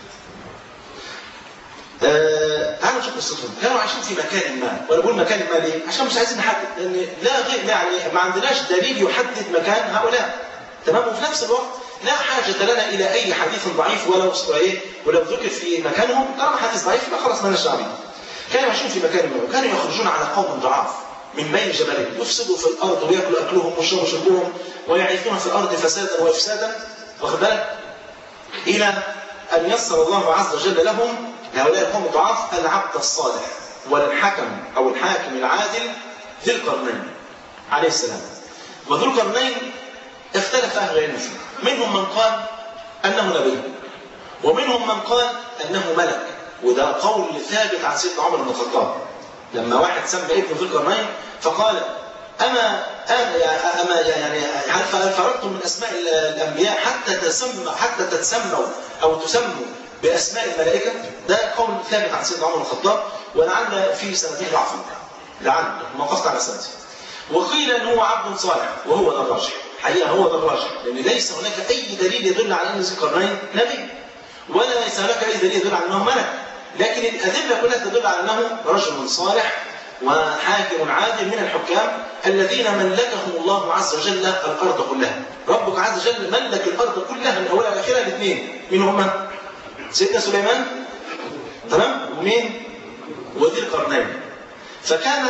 آه تعالوا نشوف قصتهم كانوا عايشين في مكان ما وانا بقول مكان ما ليه؟ عشان مش عايزين نحدد لان لا غير يعني ما عندناش دليل يحدد مكان هؤلاء تمام وفي نفس الوقت لا حاجة لنا إلى أي حديث ضعيف ولو إيه ولو ذكر في مكانهم طالما حديث ضعيف يبقى خلاص مالناش دعوه كانوا عايشين في مكان ما وكانوا يخرجون على قوم ضعاف من بين جبلين يفسدوا في الارض وياكلوا اكلهم ويشربوا شربهم ويعيثون في الارض فسادا وافسادا واخد بالك الى ان يسر الله عز وجل لهم لهؤلاء القوم الضعاف العبد الصالح والحكم او الحاكم العادل ذي القرنين عليه السلام وذو القرنين اختلف اهل العلم فيه منهم من قال انه نبي ومنهم من قال انه ملك وده قول ثابت عن سيدنا عمر بن الخطاب لما واحد سمى ابنه ذو القرنين فقال اما انا اما يعني هل فرقتم من اسماء الانبياء حتى تسمى حتى تتسموا او تسموا باسماء الملائكه ده قول ثابت عن سيدنا عمر بن الخطاب ولعل في سنتين ضعف لعل ما وقفت على سنتين وقيل ان هو عبد صالح وهو ده الراجح حقيقه هو ده الراجح لان ليس هناك اي دليل يدل على ان ذو القرنين نبي ولا ليس هناك اي دليل يدل على انه ملك لكن الأدلة كلها تدل على أنه رجل صالح وحاكم عادل من الحكام الذين ملكهم الله عز وجل الأرض كلها ربك عز وجل ملك الأرض كلها من أولها لآخرها الاثنين مين هم؟ سيدنا سليمان تمام ومين؟ وذي القرنين فكان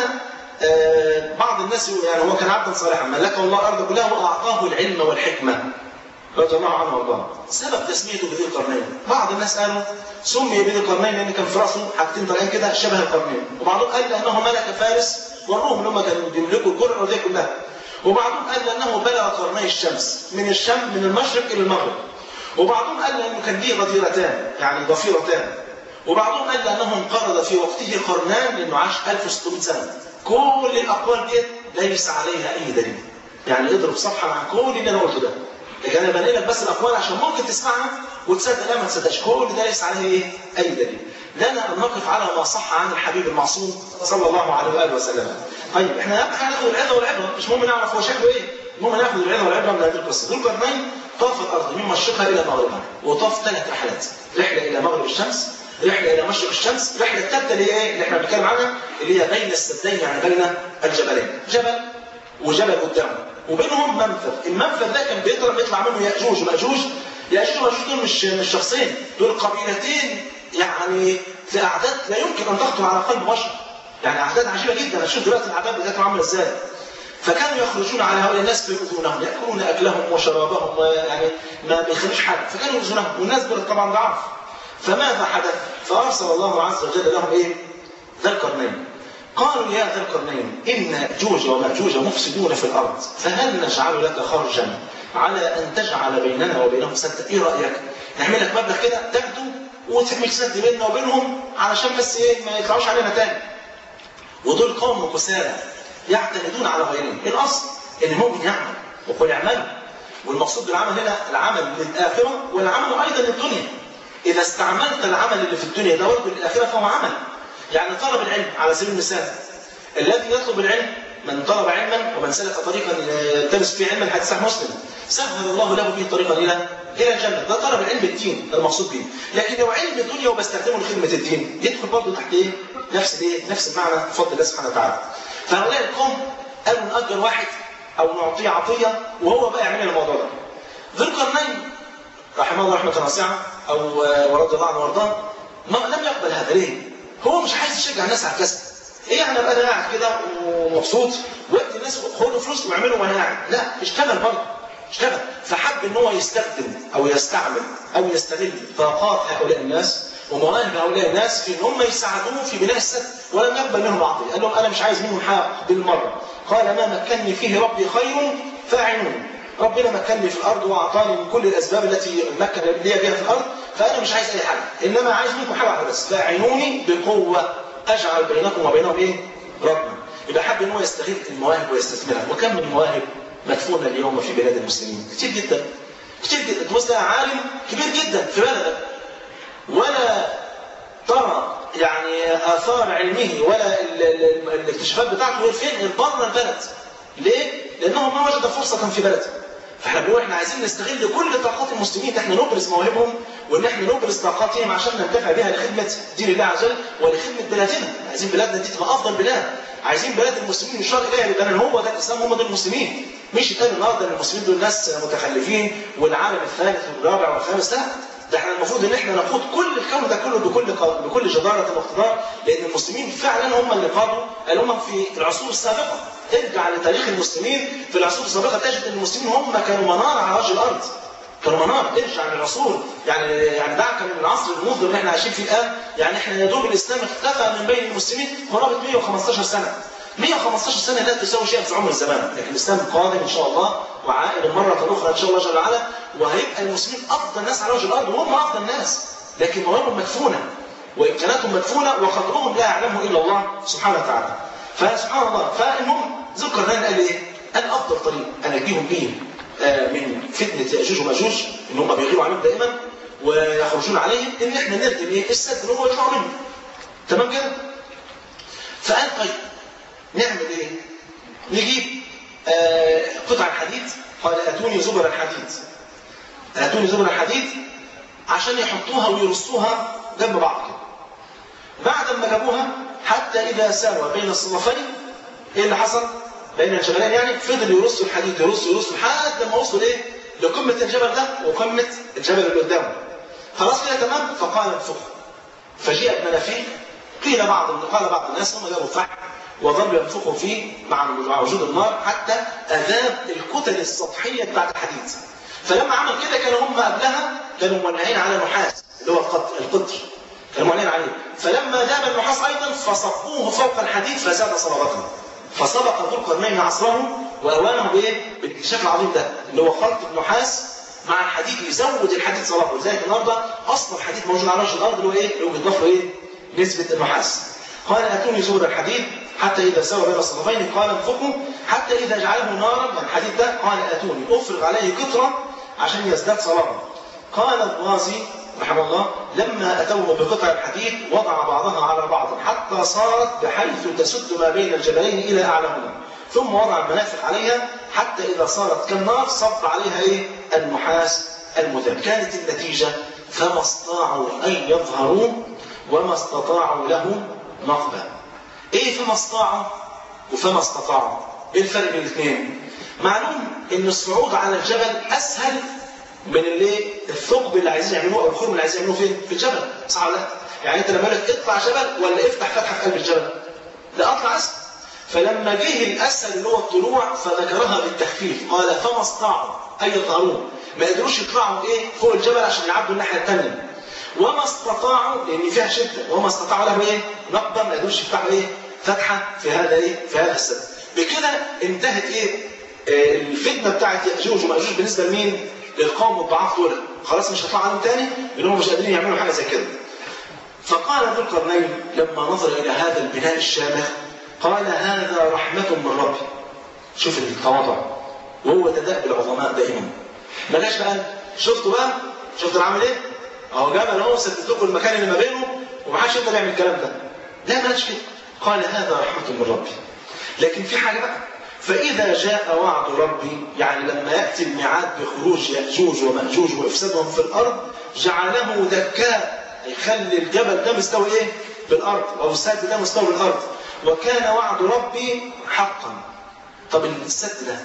آه بعض الناس يعني هو كان عبدا صالحا ملكه الله الأرض كلها وأعطاه العلم والحكمة رضي الله عنه وارضاه سبب تسميته بذي القرنين بعض الناس قالوا سمي بذي القرنين لان كان في راسه حاجتين طالعين كده شبه القرنين وبعضهم قال لانه ملك فارس والروم اللي هم كانوا بيملكوا القرى دي كلها وبعضهم قال لانه بلغ قرني الشمس من الشم من المشرق الى المغرب وبعضهم قال لانه كان ليه غديرتان يعني ضفيرتان وبعضهم قال لانه انقرض في وقته قرنان لانه عاش 1600 سنه كل الاقوال ديت ليس عليها اي دليل يعني اضرب صفحه مع كل اللي انا قلته ده لكن انا بنقل لك بس الاقوال عشان ممكن تسمعها وتصدق لا ما تصدقش كل ده ليس عليه ايه؟ اي دليل. لنا ان نقف على ما صح عن الحبيب المعصوم صلى الله عليه واله وسلم. طيب احنا اهم حاجه ناخد العظه والعبره مش مهم نعرف هو شكله ايه؟ المهم ناخد العظه والعبره من هذه القصه. ذو القرنين طاف الارض من مشرقها الى مغربها وطاف ثلاث رحلات. رحله الى مغرب الشمس، رحله الى مشرق الشمس، رحله الثالثه اللي هي ايه؟ اللي احنا بنتكلم عنها اللي هي بين السدين يعني بين الجبلين. جبل وجبل قدامه وبينهم منفذ المنفذ ده كان بيطلع بيطلع منه ياجوج وماجوج ياجوج وماجوج دول مش مش شخصين دول قبيلتين يعني في اعداد لا يمكن ان تخطر على قلب بشر يعني اعداد عجيبه جدا اشوف دلوقتي الاعداد بتاعتهم عامله ازاي فكانوا يخرجون على هؤلاء الناس فيؤذونهم ياكلون اكلهم وشرابهم يعني ما بيخلوش حاجه فكانوا يؤذونهم والناس دول طبعا ضعاف فماذا حدث؟ فارسل الله عز وجل لهم ايه؟ ذا القرنين قالوا يا ذا القرنين ان جوج وماجوج مفسدون في الارض فهل نجعل لك خرجا على ان تجعل بيننا وبينهم سدا ايه رايك؟ نعمل لك مبلغ كده تاخده وتعمل سد بيننا وبينهم علشان بس ايه ما يطلعوش علينا تاني ودول قوم كسالى يعتمدون على غيرهم الاصل ان المؤمن يعمل وقل اعملوا والمقصود بالعمل هنا العمل للاخره والعمل ايضا للدنيا اذا استعملت العمل اللي في الدنيا ده برضه للاخره فهو عمل يعني طلب العلم على سبيل المثال الذي يطلب العلم من طلب علما ومن سلك طريقا يلتمس فيه علما حديث صحيح مسلم سهل الله له به طريقا الى الى الجنه ده طلب العلم الدين ده المقصود به لكن لو علم الدنيا وبستخدمه لخدمه الدين يدخل برضه تحت ايه نفس الايه نفس المعنى بفضل الله سبحانه وتعالى فهؤلاء القوم قالوا نأجر واحد او نعطيه عطيه وهو بقى يعمل الموضوع ده ذو القرنين رحمه الله رحمه واسعه او ورضي الله عنه وارضاه ما لم يقبل هذا ليه؟ هو مش عايز يشجع الناس على الكسب ايه انا بقى انا قاعد كده ومبسوط وقت الناس خدوا فلوس واعملوا وانا قاعد لا اشتغل برضه اشتغل فحب ان هو يستخدم او يستعمل او يستغل طاقات هؤلاء الناس ومواهب هؤلاء الناس في ان هم يساعدوه في بناء السد ولم يقبل منهم عطيه قال لهم انا مش عايز منهم حق بالمره قال ما مكنني فيه ربي خير فاعينوني ربنا مكنني في الارض واعطاني من كل الاسباب التي مكن لي بها في الارض فانا مش عايز اي حاجه انما عايز منكم حاجه واحده بس فاعينوني بقوه اجعل بينكم وبينهم ايه؟ ربنا يبقى حب ان هو يستغل المواهب ويستثمرها وكم من مواهب مدفونه اليوم في بلاد المسلمين كتير جدا كتير جدا تبص عالم كبير جدا في بلدك ولا ترى يعني اثار علمه ولا ال ال الاكتشافات بتاعته غير فين؟ غير بره البلد. ليه؟ لانه ما وجد فرصه في بلده. فاحنا بنقول احنا عايزين نستغل كل طاقات المسلمين ان احنا نبرز مواهبهم وان احنا نبرز طاقاتهم عشان ننتفع بها لخدمه دين الله عز وجل ولخدمه بلادنا، عايزين بلادنا دي تبقى افضل بلاد. عايزين بلاد المسلمين يشار اليها لان هو ده الاسلام هم دول المسلمين. مش يتقال النهارده ان المسلمين دول ناس متخلفين والعالم الثالث والرابع والخامس لا ده احنا المفروض ان احنا نخوض كل الكون ده كله بكل بكل جداره واقتدار لان المسلمين فعلا هم اللي قادوا الامم في العصور السابقه ارجع لتاريخ المسلمين في العصور السابقه تجد ان المسلمين هم كانوا منار على وجه الارض كانوا منار ارجع للعصور يعني يعني دعك من العصر المظلم اللي احنا عايشين فيه الان يعني احنا يا دوب الاسلام اختفى من بين المسلمين قرابه 115 سنه 115 سنه لا تساوي شيئا في عمر الزمان لكن الاسلام قادم ان شاء الله وعائد مرة أخرى إن شاء الله جل وعلا وهيبقى المسلمين أفضل ناس على وجه الأرض وهم أفضل ناس لكن مواهبهم مدفونة وإمكاناتهم مدفونة وقدرهم لا يعلمه إلا الله سبحانه وتعالى فسبحان الله فالمهم ذو القرنين قال إيه؟ قال أفضل طريق أنجيهم به من فتنة يأجوج ومأجوج إن هم بيغيروا عليهم دائما ويخرجون عليهم إن إحنا نردم إيه؟ السد إن هو يطلعوا منه تمام كده؟ فقال طيب نعمل إيه؟ نجيب آه قطع الحديد قال اتوني زبر الحديد اتوني زبر الحديد عشان يحطوها ويرصوها جنب بعض كده بعد ما جابوها حتى اذا ساوى بين الصدفين ايه اللي حصل بين الجبلين يعني فضل يرصوا الحديد يرصوا يرصوا لحد لما وصلوا ايه لقمه الجبل ده وقمه الجبل اللي قدامه خلاص كده تمام فقال انفخوا فجاء بمنافيخ قيل بعض قال بعض الناس هم جابوا فحم وظلوا ينفخوا فيه مع وجود النار حتى اذاب الكتل السطحيه بتاعت الحديد. فلما عمل كده كانوا هم قبلها كانوا مولعين على نحاس اللي هو القطر القطر كانوا مولعين عليه فلما ذاب النحاس ايضا فصبوه فوق الحديد فزاد صلابته. فسبق ذو القرنين عصره واوانه بايه؟ بالاكتشاف العظيم ده اللي هو خلط النحاس مع الحديد يزود الحديد صلابته لذلك النهارده اصل الحديد موجود على وجه الارض اللي هو ايه؟ اللي هو بيضاف له ايه؟ نسبه النحاس. قال اتوني زبر الحديد حتى إذا سوى بين الصدفين قال انفقوا حتى إذا جعله نارا يعني الحديد ده قال أتوني أفرغ عليه قطرة عشان يزداد صلابا قال الرازي رحمه الله لما أتوه بقطع الحديد وضع بعضها على بعض حتى صارت بحيث تسد ما بين الجبلين إلى أعلاهما ثم وضع المنافق عليها حتى إذا صارت كالنار صب عليها إيه؟ النحاس المذاب كانت النتيجة فما استطاعوا أن يظهروا وما استطاعوا له نقبا ايه فما استطاعوا وفما استطاعوا ايه الفرق بين الاثنين معلوم ان الصعود على الجبل اسهل من اللي الثقب اللي عايزين يعملوه او الخرم اللي عايزين يعملوه فين في الجبل صح ولا لا يعني انت لما لك اطلع جبل ولا افتح فتحه في قلب الجبل لا اطلع اسهل فلما جه الاسهل اللي هو الطلوع فذكرها بالتخفيف قال فما استطاعوا اي يظهرون ما قدروش يطلعوا ايه فوق الجبل عشان يعدوا الناحيه الثانيه وما استطاعوا لان فيها شده وما استطاعوا له ايه نقبه ما قدروش يفتحوا ايه فتحه في هذا ايه في هذا السد بكده انتهت ايه آه، الفتنه بتاعت ياجوج وماجوج بالنسبه لمين؟ للقوم الضعاف دول خلاص مش هيطلعوا عليهم تاني لان هم مش قادرين يعملوا حاجه زي كده فقال ذو القرنين لما نظر الى هذا البناء الشامخ قال هذا رحمه من ربي شوف التواضع وهو ده دأب العظماء دائما ما جاش بقى شفتوا بقى شفتوا انا عامل ايه اهو جبل اهو سدد لكم المكان اللي ما بينهم ومحدش يقدر يعمل الكلام ده لا ما كده قال هذا رحمه من ربي لكن في حاجه بقى فإذا جاء وعد ربي يعني لما يأتي الميعاد بخروج يأجوج ومأجوج وإفسادهم في الأرض جعله دكاء يخلي الجبل ده مستوي إيه؟ بالأرض أو السد ده مستوي بالأرض وكان وعد ربي حقا طب السد ده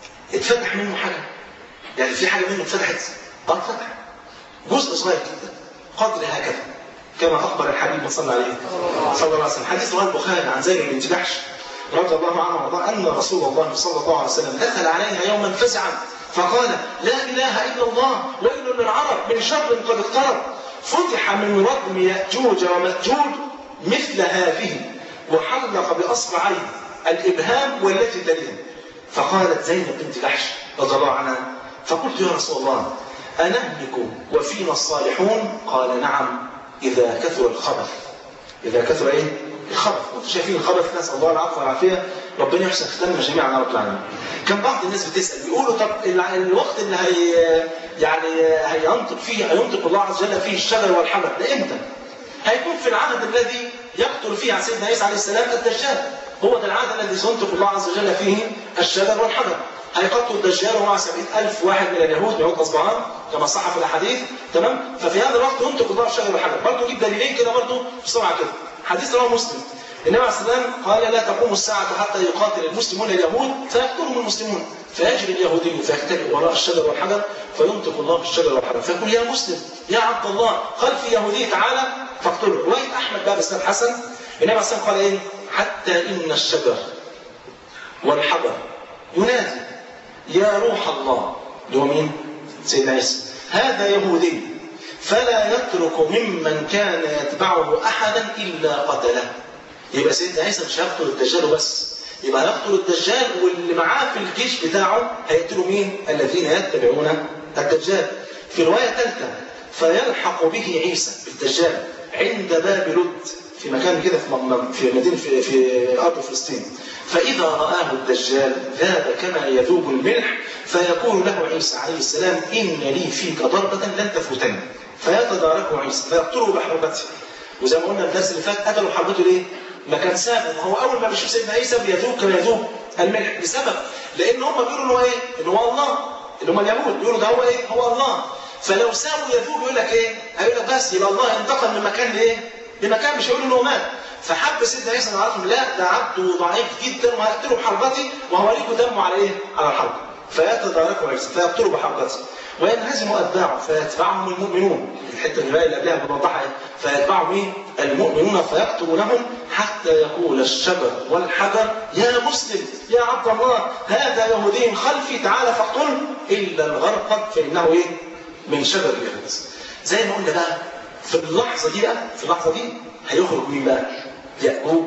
اتفتح منه حاجة يعني في حاجة منه اتفتحت اه اتفتح جزء صغير جدا قدر هكذا كما أخبر الحبيب صلى الله عليه صلى الله عليه وسلم حديث رواه البخاري عن زيد بن جحش رضي الله عنه وارضاه ان رسول الله صلى الله عليه وسلم دخل عليها يوما فزعا فقال لا اله الا الله ويل للعرب من شر قد اقترب فتح من ردم ياجوج وماجوج مثل هذه وحلق باصبعيه الابهام والتي تليه فقالت زينب بنت جحش رضي الله عنها فقلت يا رسول الله أنهلك وفينا الصالحون قال نعم إذا كثر الخبث إذا كثر إيه؟ الخبث وانتم شايفين الخبث نسال الله العفو والعافيه ربنا يحسن ختامنا جميعا يا رب العالمين كان بعض الناس بتسال بيقولوا طب الع- الوقت اللي هي يعني هينطق فيه هينطق الله عز وجل فيه الشجر والحجر ده امتى؟ هيكون في العدد الذي يقتل فيه سيدنا عيسى عليه السلام الدجال هو ده العدد الذي سينطق الله عز وجل فيه الشجر والحجر هيقتل الدجال ومع سبعين ألف واحد من اليهود بيعود أصبعان كما صح في الأحاديث تمام ففي هذا الوقت ينطق الله الشجر والحجر برضه نجيب دليلين كده برضه بسرعة كده حديث رواه مسلم النبي عليه الصلاه والسلام قال لا تقوم الساعة حتى يقاتل المسلمون اليهود فيقتلهم المسلمون فيجري اليهودي فيختبئ وراء الشجر والحجر فينطق الله الشجر والحجر فيقول يا مسلم يا عبد الله خلف يهودي تعالى فاقتله رواية أحمد باب اسناد حسن النبي عليه الصلاة والسلام قال إيه حتى إن الشجر والحجر ينادي يا روح الله اللي هو مين؟ سيدنا عيسى هذا يهودي فلا يترك ممن كان يتبعه أحدا إلا قتله يبقى سيدنا عيسى مش هيقتل الدجال وبس يبقى هيقتل الدجال واللي معاه في الجيش بتاعه هيقتلوا مين؟ الذين يتبعون الدجال في رواية ثالثة فيلحق به عيسى بالدجال عند باب لد في مكان كده في م- في مدينة في, في أرض فلسطين فإذا رآه الدجال ذاب كما يذوب الملح فيقول له عيسى عليه السلام إن لي فيك ضربة لن تفوتني فيتداركه عيسى فيقتله بحربته وزي ما قلنا الدرس اللي فات قتلوا حربته ليه؟ ما كان سابق هو اول ما بيشوف سيدنا عيسى بيذوب كما يذوب الملح لسبب لان هم بيقولوا ان هو ايه؟ ان هو الله اللي هم اليهود بيقولوا ده هو ايه؟ هو الله فلو سابوا يذوب يقول لك ايه؟ هيقول لك بس يبقى الله انتقل من مكان لايه؟ لمكان مش هيقولوا ان هو مات فحب سيدنا عيسى ان يعرفهم لا ده عبد ضعيف جدا وهيقتله بحربتي وهوريكم دمه على ايه؟ على الحرب فيتداركه عيسى فيقتله بحربته وينهزم اتباعه فيتبعهم المؤمنون الحته الروايه اللي قبلها بنوضحها إيه؟ فيتبعهم مين؟ المؤمنون فيقتلونهم حتى يقول الشجر والحجر يا مسلم يا عبد الله هذا يهودي خلفي تعالى فاقتله الا الغرقد فانه ايه؟ من شجر اليهود زي ما قلنا بقى في اللحظه دي بقى في اللحظه دي هيخرج مين بقى؟ ياجوج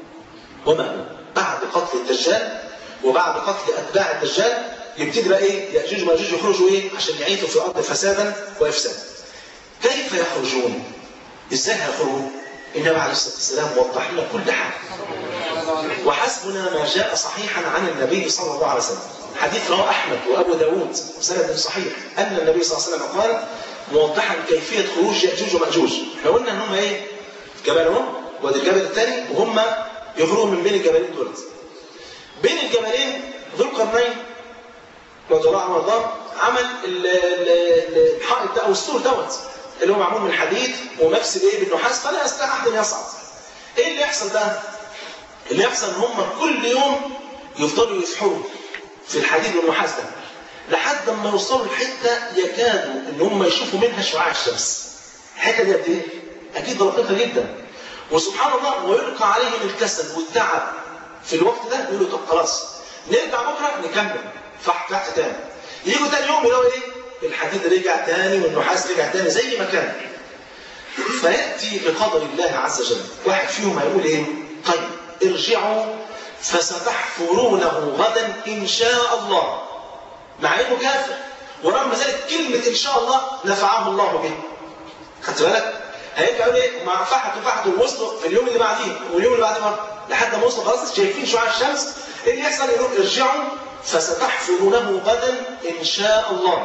ومأجوج بعد قتل الدجال وبعد قتل اتباع الدجال يبتدي بقى ايه ياجوج وماجوج يخرجوا ايه عشان يعيثوا في الارض فسادا وافسادا كيف يخرجون ازاي هيخرجوا النبي عليه الصلاه والسلام وضح لنا كل حاجه وحسبنا ما جاء صحيحا عن النبي صلى الله عليه وسلم حديث رواه احمد وابو داود بسند صحيح ان النبي صلى الله عليه وسلم قال موضحا كيفيه خروج ياجوج وماجوج احنا قلنا ان هم ايه جبل اهو وادي الجبل الثاني وهم يخرجوا من بين الجبلين دول بين الجبلين ذو القرنين رضي الله عنه وارضاه عمل ال- ال- الحائط ده او السور دوت اللي هو معمول من حديد ومكسب ايه بالنحاس فلا يستطيع احد ان يصعد. ايه اللي يحصل بقى؟ اللي يحصل ان هم كل يوم يفضلوا يسحروا في الحديد والنحاس ده لحد ما يوصلوا لحته يكادوا ان هم يشوفوا منها شعاع الشمس. الحته دي قد ايه؟ اكيد دقيقه جدا. وسبحان الله ويلقى عليهم الكسل والتعب في الوقت ده يقولوا طب خلاص نرجع بكره نكمل فحت تحت تاني يجوا تاني يوم يلاقوا ايه الحديد رجع تاني والنحاس رجع تاني زي ما كان فياتي بقدر الله عز وجل واحد فيهم هيقول ايه طيب ارجعوا فستحفرونه غدا ان شاء الله مع انه كافر ورغم ذلك كلمه ان شاء الله نفعه الله به خدت بالك هيرجع يقول ايه مع فحت وفحت ووصلوا في اليوم اللي بعديه واليوم اللي بعديه مرة. لحد ما وصلوا خلاص شايفين شعاع الشمس ايه اللي يحصل يقولوا ارجعوا فستحفرونه غدا ان شاء الله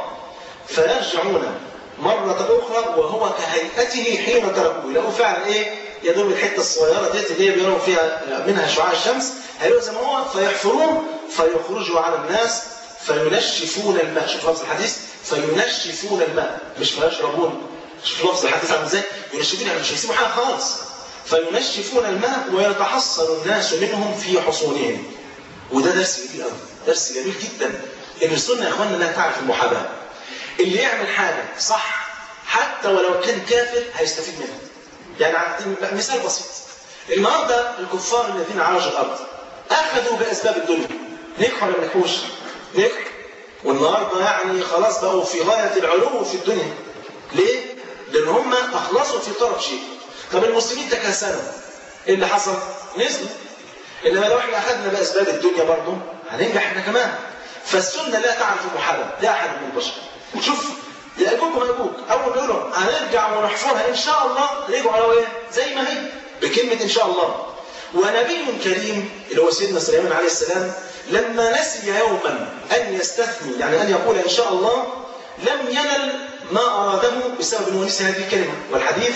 فيرجعون مرة أخرى وهو كهيئته حين تركوه يلاقوا فعلا إيه يا دوب الحتة الصغيرة ديت اللي هي بيروا فيها منها شعاع الشمس هيلاقوا زي ما هو فيحفرون فيخرجوا على الناس فينشفون الماء شوف لفظ الحديث فينشفون الماء مش فيشربون شوف لفظ الحديث عامل ازاي ينشفون يعني مش هيسيبوا حاجة خالص فينشفون الماء ويتحصن الناس منهم في حصونهم وده درس جميل قوي درس جميل جدا ان السنه يا اخواننا انها تعرف المحاباه اللي يعمل حاجه صح حتى ولو كان كافر هيستفيد منها يعني مثال بسيط النهارده الكفار الذين عرجوا الارض اخذوا باسباب الدنيا نجحوا ولا ما نجحوش؟ نجحوا والنهارده يعني خلاص بقوا في غايه العلو في الدنيا ليه؟ لان هم اخلصوا في طرف شيء طب المسلمين تكاسلوا ايه اللي حصل؟ نزلوا انما لو احنا اخذنا باسباب الدنيا برضه هننجح احنا كمان فالسنه لا تعرف المحاباه لا احد من البشر وشوف يأجوج ومأجوج اول ما يقولوا هنرجع ونحفرها ان شاء الله رجعوا على ايه؟ زي ما هي بكلمه ان شاء الله ونبي كريم اللي هو سيدنا سليمان عليه السلام لما نسي يوما ان يستثني يعني ان يقول ان شاء الله لم ينل ما اراده بسبب انه نسي هذه الكلمه والحديث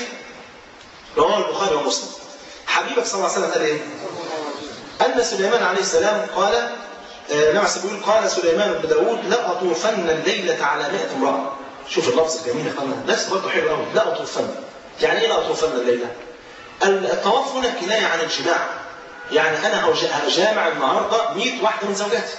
رواه البخاري ومسلم حبيبك صلى الله عليه وسلم قال ايه؟ أن سليمان عليه السلام قال نعم بيقول قال سليمان بن داود لأطوفن الليلة على 100 امرأة شوف اللفظ الجميل يا اخوانا نفس برضه حلو قوي لأطوفن يعني ايه لأطوفن الليلة؟ الطواف هنا كناية عن الجماع يعني أنا هجامع النهاردة 100 واحدة من زوجاتي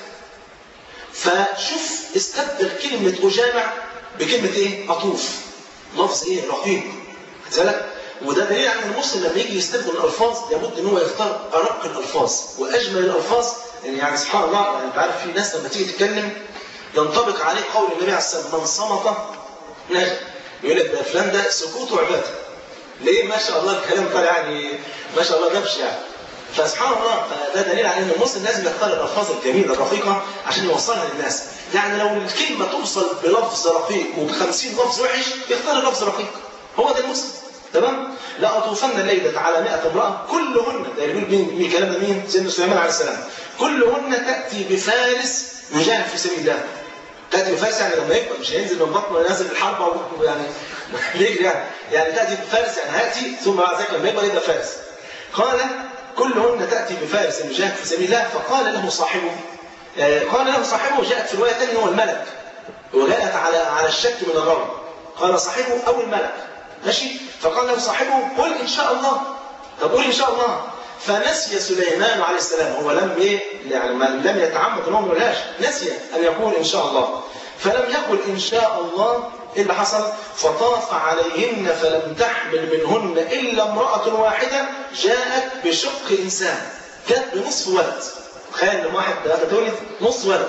فشوف استبدل كلمة أجامع بكلمة إيه؟ أطوف لفظ إيه؟ رقيق ذلك وده دليل على ان المسلم لما يجي يستخدم الالفاظ لابد ان هو يختار ارق الالفاظ واجمل الالفاظ يعني سبحان الله يعني انت عارف في ناس لما تيجي تتكلم ينطبق عليه قول النبي عليه الصلاه والسلام من صمت نجا يقول لك ده فلان ده سكوته عباده ليه ما شاء الله الكلام طالع يعني ما شاء الله دبش يعني فسبحان الله فده دليل على ان المسلم لازم يختار الالفاظ الجميله الرقيقه عشان يوصلها للناس يعني لو الكلمه توصل بلفظ رقيق وب50 لفظ وحش يختار اللفظ رقيق هو ده المسلم تمام لا أطوفن الليلة على 100 امرأة كلهن ده يقول مين مين كلام مين سيدنا سليمان عليه السلام كلهن تأتي بفارس يجاهد في سبيل الله تأتي بفارس يعني لما يكبر مش هينزل من بطنه وينزل الحرب يعني ليه يعني يعني تأتي بفارس يعني هيأتي ثم بعد ذلك لما يكبر يبقى فارس قال كلهن تأتي بفارس يجاهد في سبيل الله فقال له صاحبه قال له صاحبه جاءت في رواية ثانية هو الملك وجاءت على على الشك من الراوي قال صاحبه أو الملك ماشي فقال له صاحبه قل إن شاء الله طب قل إن شاء الله فنسي سليمان عليه السلام هو لم ايه يعني ما لم يتعمد ان هو ما يقولهاش نسي ان يقول ان شاء الله فلم يقل ان شاء الله ايه اللي حصل فطاف عليهن فلم تحمل منهن الا امراه واحده جاءت بشق انسان جاءت بنصف ولد تخيل ان واحد تولد نص ولد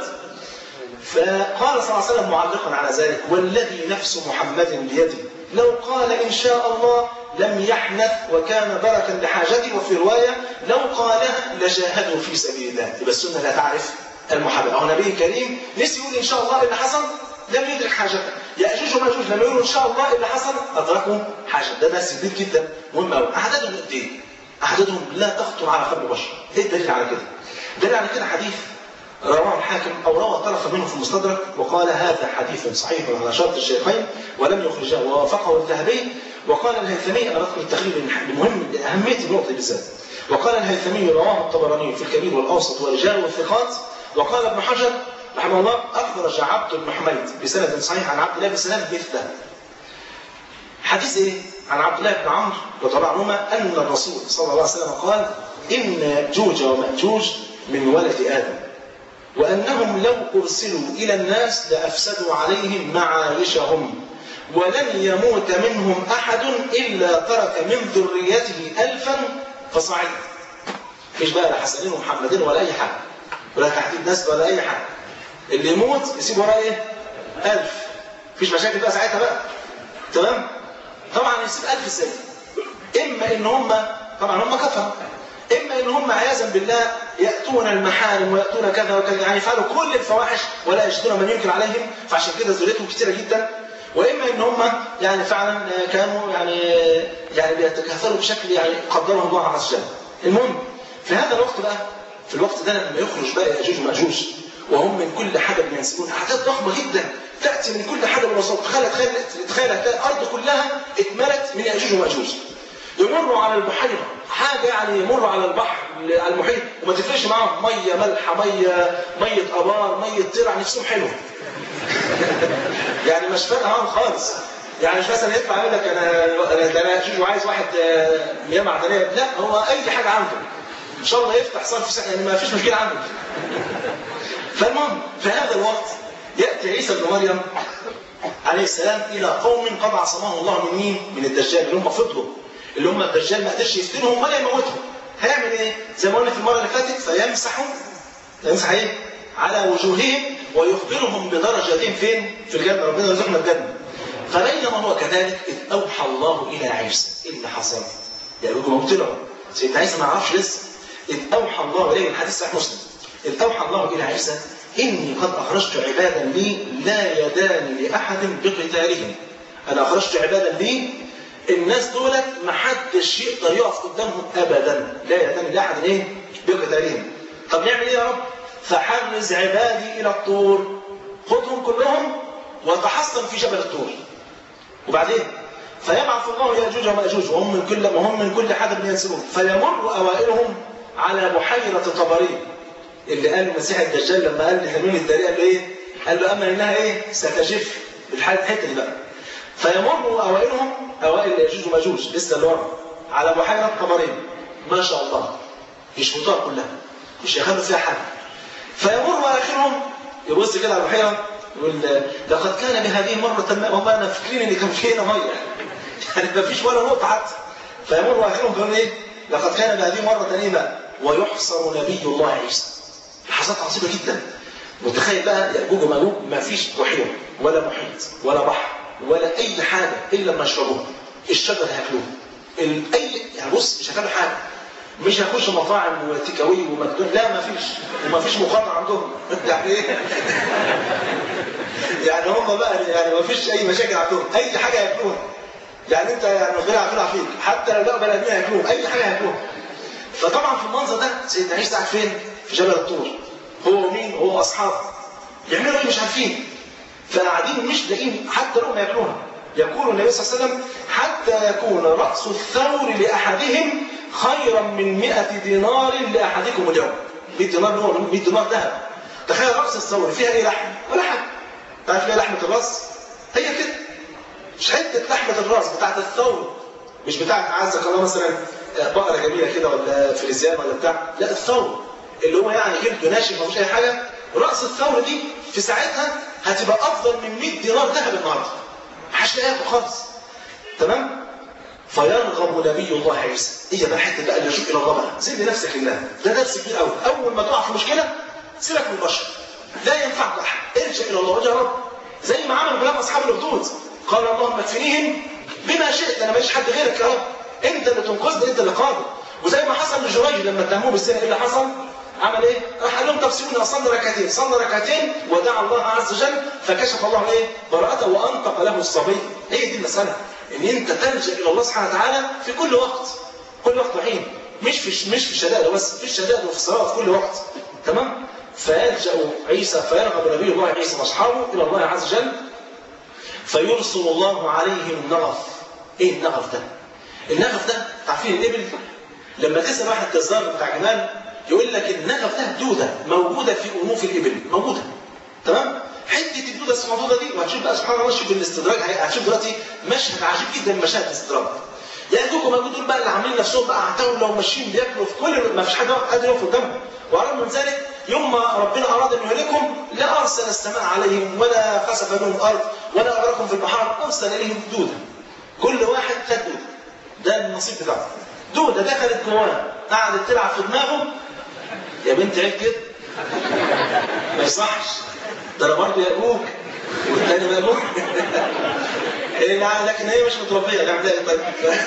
فقال صلى الله عليه وسلم معلقا على ذلك والذي نفس محمد بيده لو قال إن شاء الله لم يحنث وكان بركا لحاجته وفي رواية لو قالها لجاهدوا في سبيل الله يبقى السنة لا تعرف المحبة أو نبي كريم نسي يقول إن شاء الله اللي حصل لم يدرك حاجته يأجوج ومأجوج لما يقولوا إن شاء الله اللي حصل أدركوا حاجة ده درس كبير جدا مهم قوي أعدادهم قد إيه؟ أعدادهم لا تخطر على قلب بشر إيه الدليل على كده؟ الدليل على كده حديث رواه الحاكم أو روى طرفا منه في المستدرك وقال هذا حديث صحيح على شرط الشيخين ولم يخرجه ووافقه الذهبي وقال الهيثمي أنا بذكر التخريج المهم لأهمية النقطة بالذات وقال الهيثمي رواه الطبراني في الكبير والأوسط ورجال والثقات وقال ابن حجر رحمه الله أخرج عبد بن حميد بسند صحيح عن عبد الله بن سلام مثله حديث إيه؟ عن عبد الله بن عمرو رضي الله عنهما أن الرسول صلى الله عليه وسلم قال إن يأجوج ومأجوج من ولد آدم وأنهم لو أرسلوا إلى الناس لأفسدوا عليهم معايشهم ولن يموت منهم أحد إلا ترك من ذريته ألفا فصعد مفيش بقى لا حسنين ومحمدين ولا اي حاجه ولا تحديد نسل ولا اي حاجه اللي يموت يسيب وراه ايه؟ ألف مفيش مشاكل بقى ساعتها بقى تمام؟ طبعا يسيب ألف ازاي؟ إما إن هم طبعا هم كفروا إما إن هم عياذا بالله يأتون المحارم ويأتون كذا وكذا يعني يفعلوا كل الفواحش ولا يجدون من ينكر عليهم فعشان كده ذريتهم كثيرة جدا وإما إن هم يعني فعلا كانوا يعني يعني بيتكاثروا بشكل يعني قدرهم الله عز وجل المهم في هذا الوقت بقى في الوقت ده لما يخرج بقى يأجوج ومأجوج وهم من كل حدب ينسلون أعداد ضخمة جدا تأتي من كل حدب وسط تخيل تخيل تخيل هتلاقي الأرض كلها اتملت من يأجوج ومأجوج يمروا على البحيرة حاجة يعني يمروا على البحر على المحيط وما تفرقش معاهم مية ملحة مية مية أبار مية ترع نفسهم حلو يعني مش فارقة معاهم خالص يعني مش مثلا يطلع يقول لك انا انا ده انا أجيج وعايز واحد مياه معدنيه لا هو اي حاجه عنده ان شاء الله يفتح صرف سنة يعني ما فيش مشكله عنده فالمهم في هذا الوقت ياتي عيسى بن مريم عليه السلام الى قوم قد عصمهم الله من مين؟ من الدجال اللي هم فضلوا اللي هم الدجال ما قدرش يفتنهم ولا يموتهم هيعمل ايه؟ زي ما قلنا في المره اللي فاتت فيمسح يمسح ايه؟ على وجوههم ويخبرهم بدرجتهم فين؟ في الجنه ربنا يرزقنا الجنه فبينما هو كذلك إذ أوحى الله إلى عيسى إيه اللي حصل؟ يأجوج ومأجوج طلعوا سيدنا عيسى ما عرفش لسه إذ أوحى الله إليه من حديث صحيح مسلم إذ أوحى الله إلى عيسى إني قد أخرجت عبادا لي لا يدان لأحد بقتالهم أنا أخرجت عبادا لي الناس دولت ما حدش يقدر يقف قدامهم أبدا لا يدان لأحد إيه؟ بقتالهم طب نعمل إيه يا رب؟ فحرز عبادي إلى الطور خذهم كلهم وتحصن في جبل الطور وبعدين فيبعث الله ياجوج وماجوج وهم من كل وهم من كل حدب ينسلون فيمر اوائلهم على بحيره طبرين اللي قال المسيح الدجال لما قال لتميم الداري قال له ايه؟ قال له اما انها ايه؟ ستجف الحاله الحته دي بقى فيمر اوائلهم اوائل ياجوج وماجوج لسه اللي ورا على بحيره طبرين ما شاء الله يشفطوها كلها مش يخلوا فيها حاجه فيمر اخرهم يبص كده على البحيره يقول لقد كان بهذه مرة ما والله أنا فاكرين إن كان فينا مية يعني ما فيش ولا نقطة حتى فيمر آخرهم يقول إيه لقد كان بهذه مرة إيه بقى ويحصر نبي الله عيسى لحظات عصيبة جدا متخيل بقى يأجوج ومأجوج ما فيش بحيرة ولا محيط ولا بحر ولا أي حاجة إلا ما يشربوها الشجر هياكلوه أي يعني بص مش هياكلوا حاجة مش هيخش مطاعم وتيكاوي ومكدون لا ما فيش وما فيش مقاطعة عندهم يعني ايه يعني هم بقى يعني ما فيش اي مشاكل عندهم اي حاجه ياكلوها يعني انت يعني ربنا يعافينا فيك حتى لو لقوا بني ادمين هياكلوهم اي حاجه هياكلوها فطبعا في المنظر ده سيدنا عيسى قاعد فين؟ في جبل الطور هو ومين؟ هو واصحابه يعملوا ايه مش عارفين فقاعدين مش لاقيين حتى لقمه ياكلوها يقول النبي صلى الله عليه وسلم حتى يكون راس الثور لاحدهم خيرا من 100 دينار لاحدكم اليوم 100 دينار هو 100 دينار ذهب تخيل راس الثور فيها ايه لحم ولا حاجه تعرف ليه لحمة الراس؟ هي كده مش حتة لحمة الراس بتاعت الثور مش بتاعت عزك الله مثلا بقرة جميلة كده ولا فريزيان ولا بتاع لا الثور اللي هو يعني جلده ناشف ما فيش أي حاجة رأس الثور دي في ساعتها هتبقى أفضل من 100 دينار ذهب النهارده محدش لاقيها خالص تمام؟ فيرغب نبي الله عيسى هي بقى حته بقى اللجوء الى الله بقى زي نفسك لله ده درس كبير قوي اول ما تقع في مشكله سيبك من البشر لا ينفعك احد ارجع الى الله وجه رب زي ما عمل بلاد اصحاب الاخدود قال اللهم اكفنيهم بما شئت انا ماليش حد غيرك يا رب انت اللي تنقذني انت اللي قادر وزي ما حصل لجريج لما اتهموه بالزنا ايه اللي حصل؟ عمل ايه؟ راح قال لهم طب سيبوني اصلي ركعتين، صلى ركعتين ودعا الله عز وجل فكشف الله ايه؟ براءته وانطق له الصبي، هي دي المساله ان انت تلجا الى الله سبحانه وتعالى في كل وقت كل وقت وحين مش في مش في الشدائد بس في الشدائد وفي الصلاه في كل وقت تمام؟ فيلجأ عيسى فيرغب نبي الله عيسى واصحابه الى الله عز وجل فيرسل الله عليهم النغف ايه النغف ده؟ النغف ده عارفين الابل لما تسال واحد جزار بتاع جمال يقول لك النغف ده دوده موجوده في انوف الابل موجوده تمام؟ حته الدوده الصمدوده دي وهتشوف بقى سبحان الله شوف الاستدراج هتشوف دلوقتي مشهد عجيب جدا من مشاهد الاستدراج يعني دوكم موجود دول بقى اللي عاملين نفسهم بقى عتاولة وماشيين بياكلوا في كل ما فيش حد قادر يقف قدامهم ورغم من ذلك يوم ما ربنا اراد ان يهلكهم لا ارسل السماء عليهم ولا خسف بهم الارض ولا اغرقهم في البحار ارسل اليهم دوده كل واحد خد دوده ده النصيب بتاعه دوده دخلت جواه قعدت تلعب في دماغه يا بنت عيب كده ما يصحش ده انا برضه يأبوك والتاني ما يأبوك لكن هي مش متربيه نعمل ايه طيب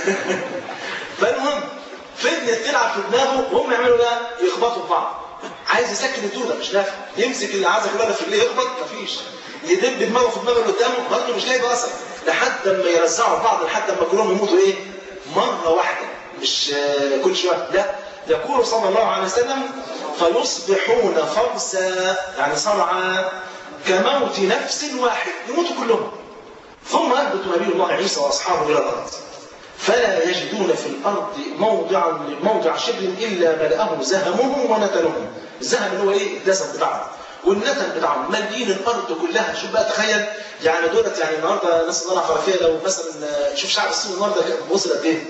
فالمهم فضلت تلعب في دماغه وهم يعملوا ده يخبطوا في بعض عايز يسكن الدوده مش نافع يمسك اللي عايزك كده في اللي يخبط مفيش يدب دماغه في دماغ اللي قدامه برضه مش جايب اثر لحد ما يرزعوا بعض لحد ما كلهم يموتوا ايه مره واحده مش كل شويه لا يقول صلى الله عليه وسلم فيصبحون فرسا يعني صرعى كموت نفس واحد يموتوا كلهم ثم يهبط نبي الله عيسى واصحابه الى الارض فلا يجدون في الارض موضعا موضع شبر الا ملأه زهمهم ونتنهم الزهم اللي هو ايه الدسم بتاعهم والنتن بتاعهم مالين الارض كلها شوف بقى تخيل يعني دولت يعني النهارده ناس الله عرفيه لو مثلا شوف شعب الصين النهارده وصل قد ايه؟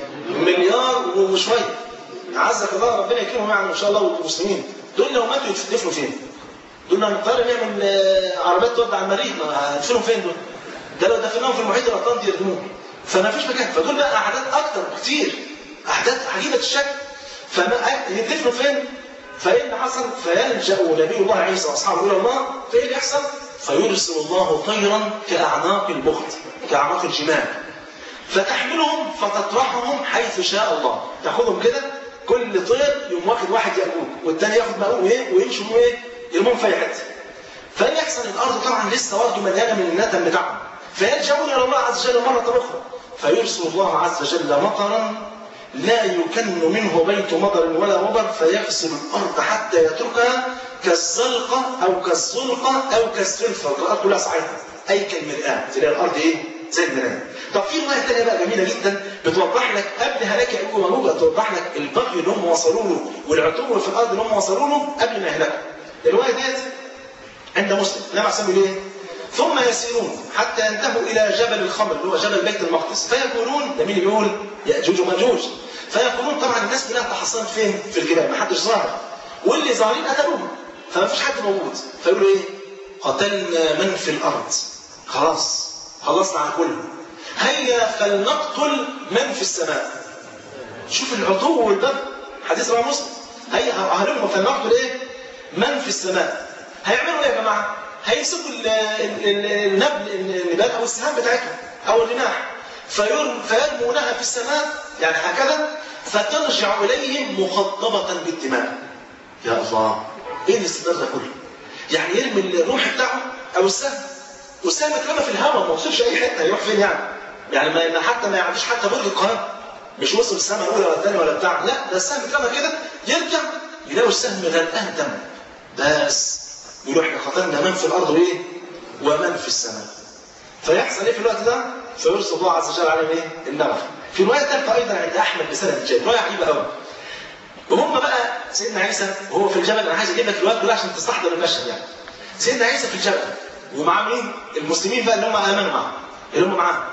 مليار وشويه عزك الله ربنا يكرمهم يعني ان شاء الله والمسلمين دول لو ماتوا يدفنوا فين؟ دول لو نضطر نعمل عربيات تودع على المريض هتدفنهم فين دول؟ ده لو دفناهم في المحيط الاطلنطي يردموهم فما فيش مكان فدول بقى اعداد اكتر كتير اعداد عجيبه الشكل فما يدفنوا فين؟ فايه اللي حصل؟ فيلجا نبي الله عيسى واصحابه الى الله فايه اللي يحصل؟ فيرسل الله طيرا كاعناق البخت كاعناق الجمال فتحملهم فتطرحهم حيث شاء الله تاخذهم كده كل طير يقوم واخد واحد ياكلوه والثاني ياخد مأكول ايه ويمشوا ايه يرموهم في اي حته فايه يحصل الارض طبعا لسه برضه مليانه من النتن بتاعهم فيلجؤون الى الله عز وجل مره اخرى فيرسل الله عز وجل مطرا لا يكن منه بيت مطر ولا وبر فيغسل الارض حتى يتركها كالزلقه او كالزلقه او كالسلفه القراءات كلها صحيحه اي كالمرآه تلاقي الارض ايه؟ زي المرآه. طب في روايه ثانيه بقى جميله جدا بتوضح لك قبل هلاك يعقوب وموجود توضح لك البغي اللي هم وصلوا له والعتو في الارض اللي هم وصلوا له قبل ما يهلكوا. الروايه ديت عند مسلم النبي عليه الصلاه ايه؟ ثم يسيرون حتى ينتهوا الى جبل الخمر اللي هو جبل بيت المقدس فيقولون ده مين اللي بيقول؟ ياجوج وماجوج فيقولون طبعا الناس كلها تحصنت فين؟ في الجبال ما حدش ظاهر واللي ظاهرين قتلوهم فما فيش حد موجود فيقولوا ايه؟ قتلنا من في الارض خلاص خلصنا على كله هيا فلنقتل من في السماء شوف العتو والبغي حديث رواه مسلم هيا هلم فلنقتل ايه؟ من في السماء هيعملوا ايه يا جماعه؟ هيمسكوا النبل النبال او السهام بتاعتهم او الرماح فيرمونها في السماء يعني هكذا فترجع اليهم مخضبه بالدماء يا الله ايه الاستمرار ده كله؟ يعني يرمي الروح بتاعه او السهم والسهم اترمى في الهواء ما وصلش اي حته يروح فين يعني؟ يعني ما حتى ما يعديش حتى برج القاهره مش وصل السما الاولى ولا الثانيه ولا بتاع لا ده السهم اترمى كده يرجع يلاقوا السهم غرقان دم بس يروح قتلنا من في الارض وايه؟ ومن في السماء فيحصل ايه في الوقت ده؟ فيرسل الله عز وجل عليهم ايه؟ النار في روايه ثالثه ايضا عند احمد بسند جيد روايه عجيبه قوي وهم بقى سيدنا عيسى وهو في الجبل انا عايز اجيب لك الوقت ده عشان تستحضر المشهد يعني سيدنا عيسى في الجبل ومعاه مين؟ المسلمين بقى اللي هم امنوا معاه اللي هم معاه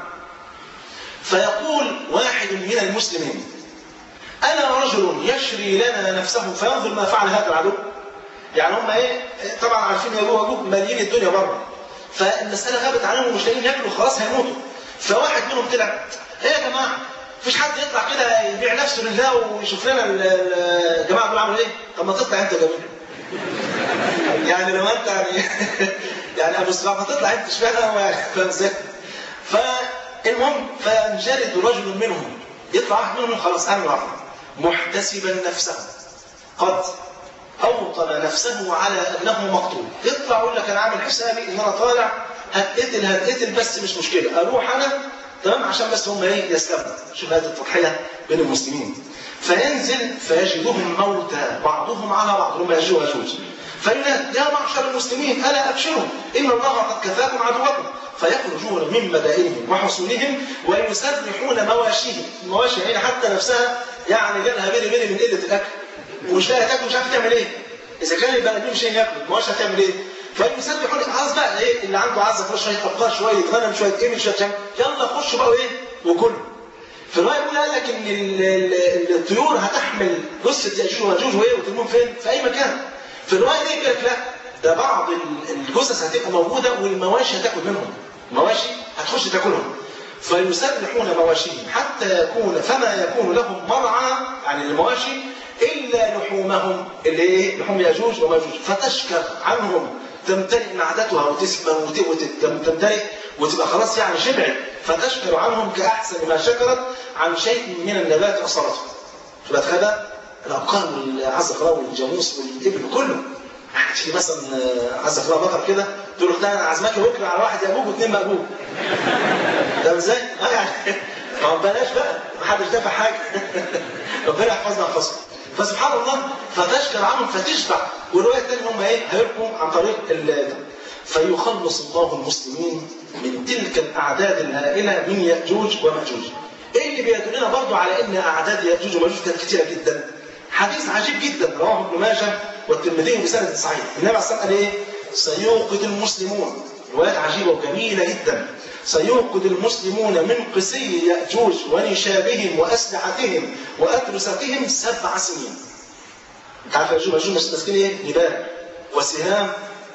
فيقول واحد من المسلمين انا رجل يشري لنا نفسه فينظر ما فعل هذا العدو يعني هم ايه طبعا عارفين يا ابوه ماليين الدنيا بره فالمساله غابت عليهم ومش لاقيين ياكلوا خلاص هيموتوا فواحد منهم طلع ايه يا جماعه مفيش حد يطلع كده يبيع نفسه لله ويشوف لنا الجماعه دول عملوا ايه طب ما تطلع انت جميل يعني لو انت يعني يعني ابو سلام ما تطلع انت اشمعنى هو يعني فاهم ازاي فالمهم فينجرد رجل منهم يطلع واحد منهم خلاص انا واحد محتسبا نفسه قد أوطن نفسه على أنه مقتول يطلع يقول لك أنا عامل حسابي إن أنا طالع هتقتل هتقتل بس مش مشكلة أروح أنا تمام عشان بس هم إيه يسلموا شوف هذه التضحية بين المسلمين فينزل فيجدهم موتى بعضهم على بعض هم يجوا يجوز فينادي يا معشر المسلمين ألا أبشروا إن الله قد كفاكم عدوكم فيخرجون من مدائنهم وحصونهم ويسرحون مواشيهم المواشي هي حتى نفسها يعني جالها بيري بيري من قلة الأكل ومش لاقي تاكل مش عارف تعمل ايه اذا كان البني ادمين مش ياكل ما هوش هتعمل ايه فالمسبح خلاص بقى ايه اللي عنده عزه كل شويه ابقار شويه غنم شويه ايه شويه شويه يلا خشوا بقى ايه وكلوا في الروايه الاولى قال لك ان الطيور هتحمل جثه ياجوج وماجوج وايه وترمون فين؟ في اي مكان. في الروايه دي يقول لك لا ده بعض الجثث هتبقى موجوده والمواشي هتاكل منهم. المواشي هتخش تاكلهم. فيسرحون مواشيهم حتى يكون فما يكون لهم مرعى يعني المواشي الا لحومهم اللي ايه لحوم ياجوج وماجوج فتشكر عنهم تمتلئ معدتها وتسمن وتمتلئ وتبقى خلاص يعني شبعت فتشكر عنهم كاحسن ما شكرت عن شيء من النبات اصابته تبقى تخيل الابقار والعز الله والجاموس والابل كله تيجي مثلا عز الله بقر كده تقول له انا عازمك بكره على واحد يابوك واثنين مأبوك ده ازاي؟ اه يعني ما بلاش بقى ما حدش دافع حاجه ربنا يحفظنا ويحفظكم فسبحان الله فتشكر عنهم فتشبع والروايه الثانيه هم ايه؟ هيلقوا عن طريق ال فيخلص الله المسلمين من تلك الاعداد الهائله من ياجوج وماجوج. ايه اللي بيدلنا برضه على ان اعداد ياجوج وماجوج كانت كثيره جدا؟ حديث عجيب جدا رواه ابن ماجه والترمذي بسند صحيح. النبي عليه الصلاه والسلام قال ايه؟ سيوقد المسلمون روايات عجيبه وجميله جدا. سيوقد المسلمون من قسي ياجوج ونشابهم واسلحتهم واترستهم سبع سنين. انت عارف ياجوج وماجوج ماسكين ايه؟ نبال وسهام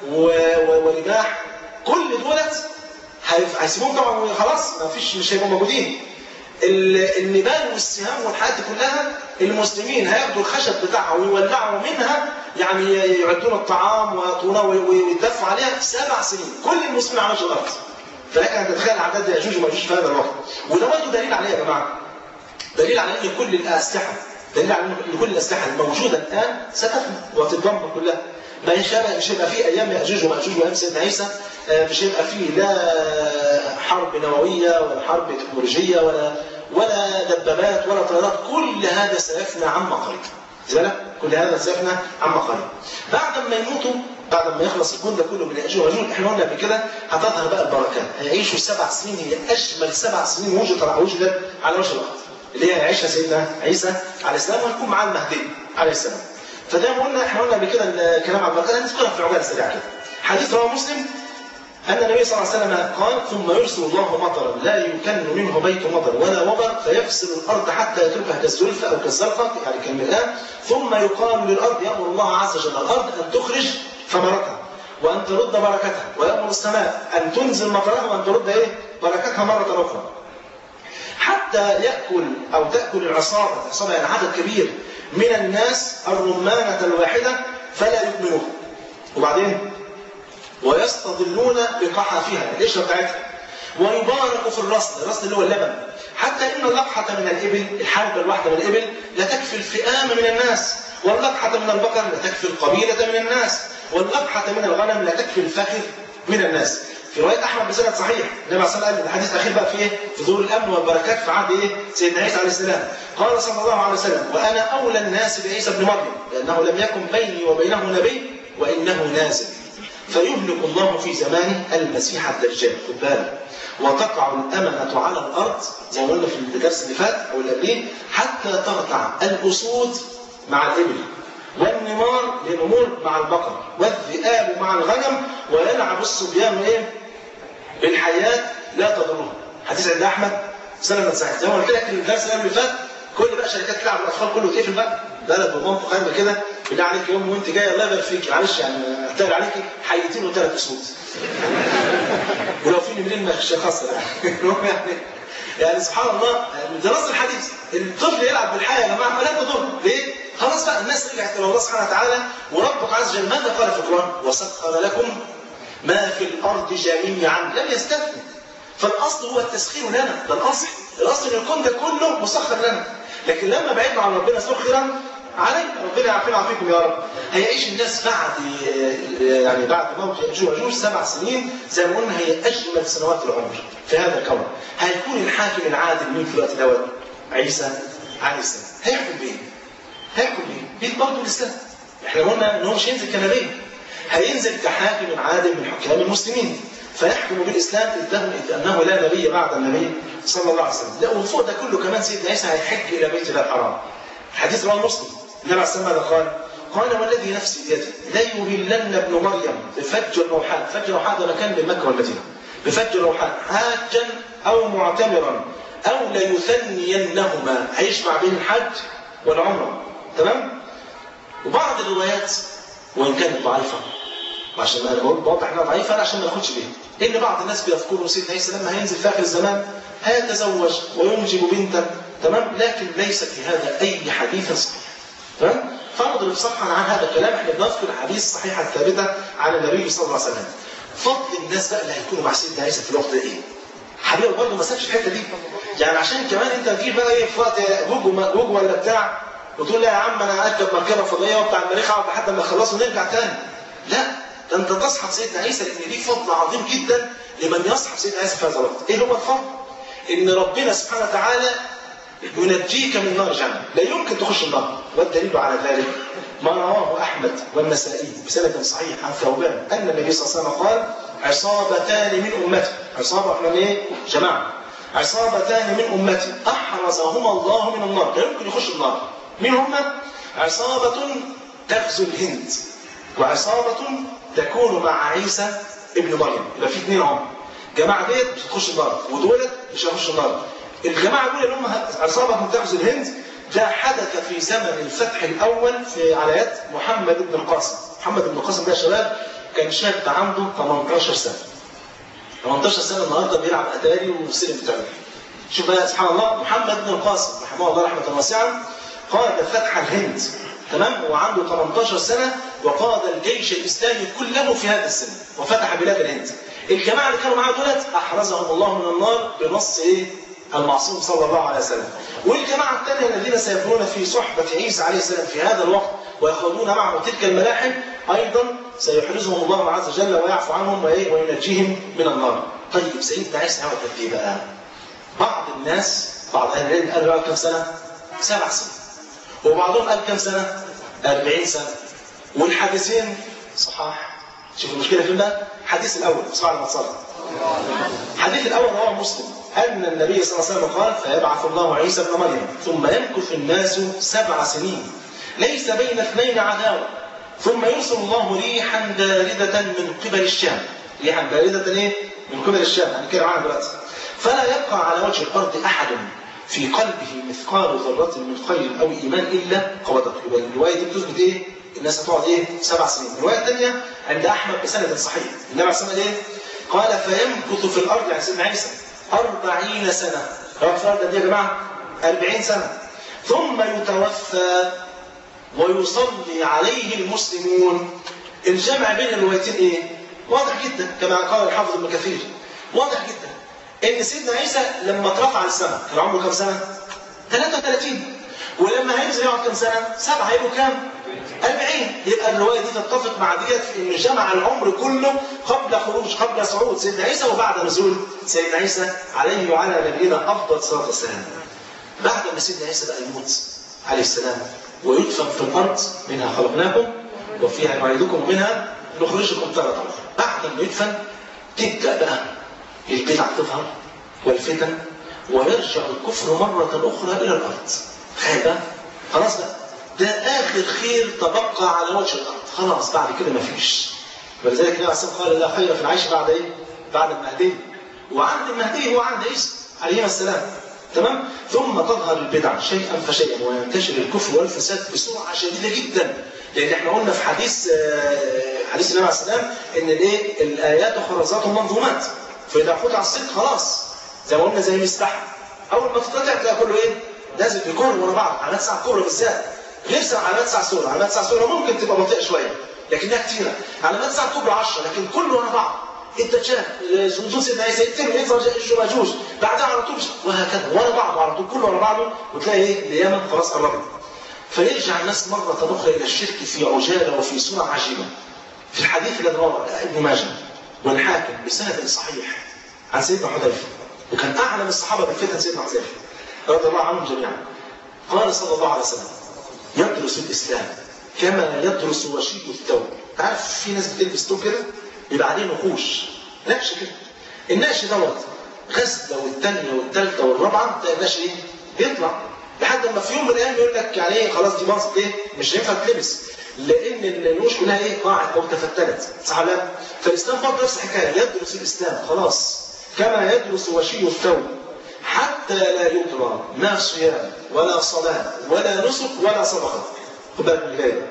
ورماح كل دولت هيسيبوهم طبعا خلاص ما فيش مش هيبقوا موجودين النبال والسهام والحاجات دي كلها المسلمين هياخدوا الخشب بتاعها ويولعوا منها يعني يعدون الطعام ويطونه ويدفوا عليها سبع سنين كل المسلمين على وجه الارض فلك ان تتخيل اعداد ياجوج وماجوج في هذا الوقت وده برضه دليل عليه يا جماعه دليل على ان كل الاسلحه دليل على ان كل الاسلحه الموجوده الان ستفنى وتتدمر كلها ما يشبه مش هيبقى فيه ايام ياجوج وماجوج وايام سيدنا عيسى مش هيبقى فيه لا حرب نوويه ولا حرب تكنولوجيه ولا ولا دبابات ولا طيارات كل هذا سيفنى عما قريب بالك كل هذا سيفنى عما قريب بعد ما يموتوا بعد ما يخلص الكون ده كله من ياجوج وماجوج احنا قلنا قبل كده هتظهر بقى البركات هيعيشوا سبع سنين هي اجمل سبع سنين وجدت وجدت على وجه الارض اللي هي هيعيشها سيدنا عيسى عليه السلام وهيكون معاه المهدي عليه السلام فده قلنا احنا قلنا قبل كده الكلام عن البركات هنذكرها في عجاله سريعه كده حديث رواه مسلم أن النبي صلى الله عليه وسلم قال ثم يرسل الله مطرا لا يكن منه بيت مطر ولا وبر فيفسد الأرض حتى يتركها كالزلف أو كالزلقة يعني كالمرآة ثم يقال للأرض يأمر الله عز وجل الأرض أن تخرج ثمرتها وأن ترد بركتها ويأمر السماء أن تنزل مطرها وأن ترد إيه بركتها مرة أخرى حتى يأكل أو تأكل العصابة العصابة يعني عدد كبير من الناس الرمانة الواحدة فلا يؤمنون وبعدين ويستظلون بقحافها القشره بتاعتها ويبارك في الرصد الرصد اللي هو اللبن حتى ان اللقحه من الابل الحلبه الواحده من الابل لا تكفي الفئام من الناس واللقحه من البقر لا تكفي القبيله من الناس واللقحه من الغنم لا تكفي الفخذ من الناس في روايه احمد بسند صحيح النبي صلى الله عليه وسلم الحديث الاخير بقى في ايه؟ في ظهور الامن والبركات في عهد ايه؟ سيدنا عيسى عليه السلام قال صلى الله عليه وسلم وانا اولى الناس بعيسى ابن مريم لانه لم يكن بيني وبينه نبي وانه نازل فيهلك الله في زمانه المسيح الدجال خد بالك وتقع الأمنة على الأرض زي ما قلنا في الدرس اللي فات أو اللي قبليه حتى ترتع الأسود مع الإبل والنمار للنمور مع البقر والذئاب مع الغنم ويلعب الصبيان ايه؟ بالحياة لا تضرهم حديث عند أحمد سنة صحيح زي ما قلت لك الدرس اللي فات كل بقى شركات تلعب الاطفال كله تقفل بقى بلد ومنطقه قايمه كده بالله عليك يوم وانت جاي الله يبارك فيك معلش يعني احتاج عليك حيتين وثلاث اسود ولو في نمرين مش خاصه يعني يعني سبحان الله ده نص الحديث الطفل يلعب بالحياه يا جماعه لا تضر ليه؟ خلاص بقى الناس رجعت الى الله سبحانه وتعالى وربك عز وجل ماذا قال في القران؟ وسخر لكم ما في الارض جميعا لم يستثني فالاصل هو التسخير لنا ده الاصل الاصل ان الكون ده كله مسخر لنا لكن لما بعدنا عن ربنا سخر علينا ربنا يعافينا ويعافيكم يا رب هيعيش الناس بعد يعني بعد موت ياجوج وماجوج سبع سنين زي ما قلنا هي اجمل سنوات العمر في هذا الكون هيكون الحاكم العادل مين في الوقت دوت عيسى عليه السلام هيحكم بايه؟ هيحكم بايه؟ بيت برضه الاسلام احنا قلنا ان هو مش هينزل كنبي هينزل كحاكم عادل من حكام المسلمين فيحكم بالاسلام اذ اذ انه لا نبي بعد النبي صلى الله عليه وسلم لا وفوق ده كله كمان سيدنا عيسى هيحج الى بيت الله الحرام حديث رواه مسلم النبي عليه الصلاه والسلام قال قال والذي نفسي بيده ليهلن ابن مريم بفج روحان فج روحان ده مكان بين مكه والمدينه بفج روحان حاجا او معتمرا او ليثنينهما هيجمع بين الحج والعمره تمام وبعض الروايات وان كانت ضعيفه عشان ما بقول بوضح انها ضعيفه عشان ما ناخدش بيها ان بعض الناس بيذكروا سيدنا عيسى لما هينزل في اخر الزمان هيتزوج وينجب بنتا تمام لكن ليس في هذا اي حديث صحيح تمام فنضرب صفحا عن هذا الكلام احنا بنذكر حديث صحيحه ثابته عن النبي صلى الله عليه وسلم فضل الناس بقى اللي هيكونوا مع سيدنا عيسى في الوقت ده ايه؟ حبيبي برضه ما سابش الحته دي يعني عشان كمان انت تجيب بقى ايه في وقت جوج ومأجوج ولا بتاع وتقول لا يا عم انا اركب مركبه فضائيه وبتاع المريخ اقعد لحد ما اخلص ونرجع تاني لا ده انت تصحب سيدنا عيسى لان ليه فضل عظيم جدا لمن يصحب سيدنا عيسى في هذا الوقت ايه هو الفضل؟ ان ربنا سبحانه وتعالى ينجيك من نار جهنم لا يمكن تخش النار والدليل على ذلك ما رواه احمد والنسائي بسند صحيح عن ثوبان ان النبي صلى الله عليه وسلم قال عصابتان من امتي عصابه احنا ايه جماعه عصابتان من امتي احرزهما الله من النار لا يمكن يخش النار مين هما عصابه تغزو الهند وعصابه تكون مع عيسى ابن مريم يبقى في اثنين اهو جماعه ديت مش هتخش النار ودولت مش هيخشوا النار الجماعه دول اللي هم عصابه تغزو الهند ده حدث في زمن الفتح الاول في على يد محمد بن القاسم محمد بن القاسم ده يا شباب كان شاب عنده 18 سنه 18 سنه النهارده بيلعب اتاري وسلم بتاعه شوف بقى سبحان الله محمد بن القاسم رحمه الله رحمه واسعه قاد فتح الهند تمام هو عنده 18 سنه وقاد الجيش الاسلامي كله في هذا السن وفتح بلاد الهند الجماعه اللي كانوا معاه دولت احرزهم الله من النار بنص ايه المعصوم صلى الله عليه وسلم والجماعة الثانية الذين سيكونون في صحبة عيسى عليه السلام في هذا الوقت ويخوضون معه تلك الملاحم أيضا سيحرزهم الله عز وجل ويعفو عنهم وينجيهم من النار طيب سيدنا عيسى يقعد قد ايه بقى؟ بعض الناس بعض أهل العلم قالوا يقعد كم سنة؟ سبع سنين وبعضهم قال كم سنة؟ 40 سنة والحديثين صحاح شوف المشكلة فين بقى؟ الحديث الأول اسمع لما تصلي الحديث الأول رواه مسلم أن النبي صلى الله عليه وسلم قال فيبعث الله عيسى ابن مريم ثم يمكث الناس سبع سنين ليس بين اثنين عداوة ثم يرسل الله ريحا باردة من قبل الشام ريحا باردة ايه؟ من قبل الشام هنتكلم عنها دلوقتي فلا يبقى على وجه الأرض أحد في قلبه مثقال ذرة من خير أو إيمان إلا قبضته يبقى الرواية دي بتثبت إيه؟ الناس هتقعد إيه؟ سبع سنين الرواية الثانية عند أحمد بسند صحيح النبي عليه الصلاة والسلام إيه؟ قال فيمكث في الأرض يعني سيدنا عيسى أربعين سنة رب فرد دي يا جماعة أربعين سنة ثم يتوفى ويصلي عليه المسلمون الجمع بين الروايتين ايه؟ واضح جدا كما قال الحافظ ابن كثير واضح جدا ان سيدنا عيسى لما اترفع للسماء كان عمره كام سنه؟ 33 ولما هينزل يقعد كام سنه؟ سبعه هيبقوا كام؟ 40 يبقى الروايه دي تتفق مع ديت في ان جمع العمر كله قبل خروج قبل صعود سيدنا عيسى وبعد نزول سيدنا عيسى عليه وعلى نبينا افضل صلاه والسلام. بعد ما سيدنا عيسى بقى يموت عليه السلام ويدفن في الارض منها خلقناكم وفيها نعيدكم ومنها نخرجكم تارة بعد ما يدفن تبدا بقى البدع تظهر والفتن ويرجع الكفر مرة أخرى إلى الأرض. تخيل بقى خلاص بقى ده آخر خير تبقى على وجه الأرض خلاص بعد كده مفيش ولذلك النبي عليه الصلاة قال لا خير في العيش بعد إيه؟ بعد المهدي وعند المهدي هو عند عيسى عليه السلام تمام ثم تظهر البدع شيئا فشيئا وينتشر الكفر والفساد بسرعه شديده جدا لان احنا قلنا في حديث حديث النبي عليه السلام ان الايه الايات خرزات منظومات فاذا قطع الصدق خلاص زي ما قلنا زي المسبحه اول ما تتقطع تلاقي كله ايه لازم يكون ورا بعض علامات ساعه كبرى بالذات غير علامات ساعه سوره علامات ساعه سوره ممكن تبقى بطيئه شويه لكنها كتيره علامات ساعه كبرى 10 لكن كله ورا بعض انت شايف نزول سيدنا عيسى يتم يظهر ماجوج بعدها على طول وهكذا ورا بعض على طول كله ورا بعضه وتلاقي ايه القيامه خلاص قربت فيرجع الناس مره اخرى الى الشرك في عجاله وفي سرعه عجيبه في الحديث الذي رواه ابن ماجه والحاكم بسند صحيح عن سيدنا حذيفه وكان اعلم الصحابه بالفتن سيدنا حذيفه رضي الله عنهم جميعا قال صلى الله عليه وسلم يدرس الاسلام كما يدرس وشيء الثوب عارف في ناس بتلبس ثوب كده يبقى عليه نقوش نقش كده النقش دوت غزله والثانيه والثالثه والرابعه تلاقي النقش ايه؟ بيطلع لحد ما في يوم من الايام يقول لك يعني ايه خلاص دي باظت ايه؟ مش هينفع تلبس لان النقوش كلها ايه؟ ضاعت او تفتلت صح ولا فالاسلام برضه نفس الحكايه يدرس الاسلام خلاص كما يدرس وشي الثوب حتى لا يدرى ما صيام ولا صلاه ولا نسك ولا صدقه خد بالك من الجايه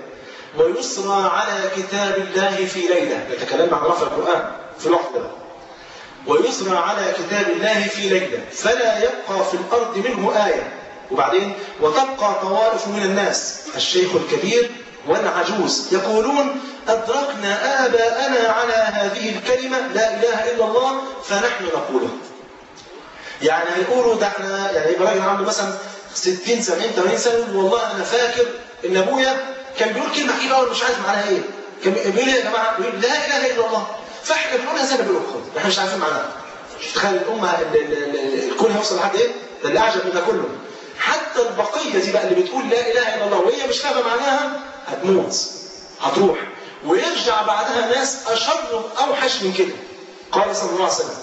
ويسرى على كتاب الله في ليلة نتكلم عن رفع القرآن في الوقت ده ويسرى على كتاب الله في ليلة فلا يبقى في الأرض منه آية وبعدين وتبقى طوائف من الناس الشيخ الكبير والعجوز يقولون أدركنا آباءنا على هذه الكلمة لا إله إلا الله فنحن نقولها يعني هيقولوا ده احنا يعني يبقى راجل عنده مثلا 60 70 80 سنه والله انا فاكر ان ابويا كان بيقول كلمه عجيبه قوي مش عارف معناها ايه كان بيقول ايه يا جماعه بيقول لا اله الا الله فاحنا بنقولها زي ما بنقول احنا مش عارفين معناها تخيل الامه الكون هيوصل لحد ايه ده اللي اعجب من ده كله حتى البقيه دي بقى اللي بتقول لا اله الا الله وهي مش فاهمه معناها هتموت هتروح ويرجع بعدها ناس اشر اوحش من كده قال صلى الله عليه وسلم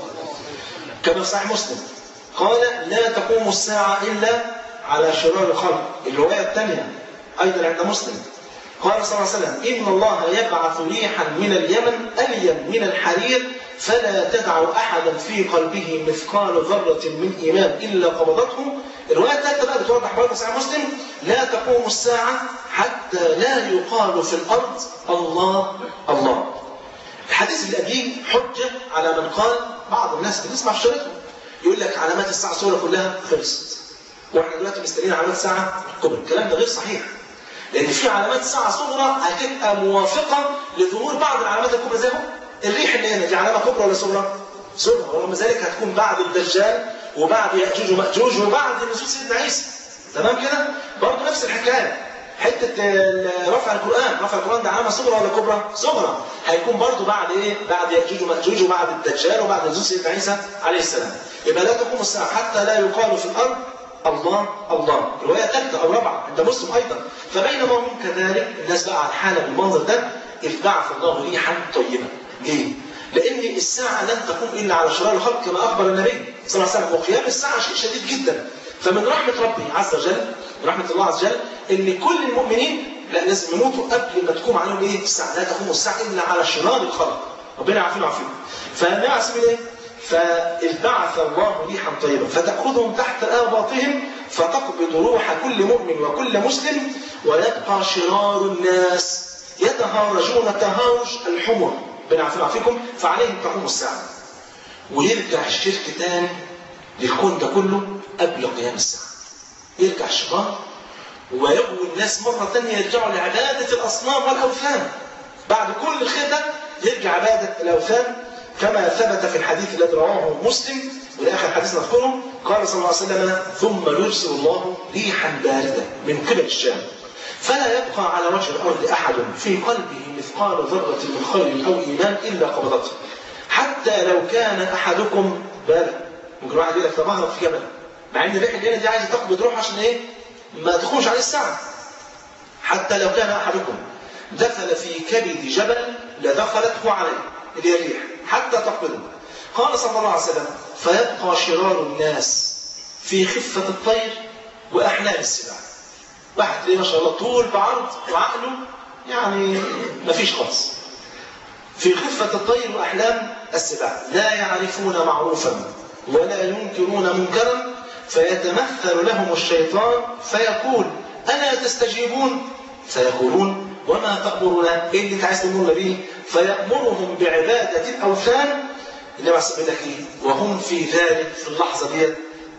كما في صحيح مسلم قال لا تقوم الساعة إلا على شرار الخلق الرواية الثانية أيضا عند مسلم قال صلى الله عليه وسلم إن الله يبعث ريحا من اليمن ألين من الحرير فلا تدع أحدا في قلبه مثقال ذرة من إيمان إلا قبضته الرواية الثالثة بقى بتوضح برضه صحيح مسلم لا تقوم الساعة حتى لا يقال في الأرض الله الله الحديث اللي قبليه حجة على من قال بعض الناس بتسمع في شريطهم يقول لك علامات الساعة الصغرى كلها خلصت واحنا دلوقتي مستنيين علامات الساعة الكبرى الكلام ده غير صحيح لأن في علامات الساعة الصغرى هتبقى موافقة لظهور بعض العلامات الكبرى زي الريح اللي هنا دي علامة كبرى ولا صغرى؟ صغرى ورغم ذلك هتكون بعد الدجال وبعد يأجوج ومأجوج وبعد نزول سيدنا عيسى تمام كده؟ برضه نفس الحكاية حتة رفع القرآن رفع القرآن ده علامة صغرى ولا كبرى؟ صغرى هيكون برضه بعد ايه؟ بعد يأجوج ومأجوج وبعد الدجال وبعد نزول سيدنا عيسى عليه السلام يبقى لا تقوم الساعة حتى لا يقال في الأرض الله الله رواية ثالثة أو رابعة عند مسلم أيضا فبينما هم كذلك الناس بقى على حالة بالمنظر ده إذ بعث الله ريحا طيبة ليه؟ لأن الساعة لن تقوم إلا على شرار الخلق كما أخبر النبي صلى الله عليه وسلم وقيام الساعة شيء شديد جدا فمن رحمة ربي عز وجل من رحمة الله عز وجل إن كل المؤمنين لا لازم يموتوا قبل ما تقوم عليهم إيه الساعة لا تقوم الساعة إلا على شرار الخلق ربنا يعافينا ويعافينا فالنبي عليه الصلاة إيه؟ فإذ بعث الله ريحا طيبا فتأخذهم تحت آباطهم فتقبض روح كل مؤمن وكل مسلم ويبقى شرار الناس يتهارجون تهارج الحمر بنعفنا فيكم فعليهم تقوم الساعة ويرجع الشرك تاني للكون ده كله قبل قيام الساعة يرجع الشيطان ويغوي الناس مرة ثانية يرجعوا لعبادة الأصنام والأوثان بعد كل الخير ده يرجع عبادة الأوثان كما ثبت في الحديث الذي رواه مسلم وده آخر حديث نذكره قال صلى الله عليه وسلم ثم يرسل الله ريحا باردة من قبل الشام فلا يبقى على وجه الأرض أحد في قلبه مثقال ذرة من خير أو إيمان إلا قبضته حتى لو كان أحدكم بالغ ممكن واحد يقول لك تبهرت في جبل مع ان الريح اللي هنا دي عايزه تقبض روح عشان ايه؟ ما تخرج عليه الساعه حتى لو كان احدكم دخل في كبد جبل لدخلته عليه اللي هي الريح حتى تقبضه قال صلى الله عليه وسلم فيبقى شرار الناس في خفة الطير وأحلام السباع واحد ليه ما شاء الله طول بعرض وعقله يعني ما فيش خالص في خفة الطير وأحلام السباع لا يعرفون معروفا ولا ينكرون منكرا فيتمثل لهم الشيطان فيقول ألا تستجيبون فيقولون وما تأمرنا إيه اللي انت عايز تأمرنا به فيأمرهم بعبادة الأوثان اللي بس لك ايه وهم في ذلك في اللحظة ديت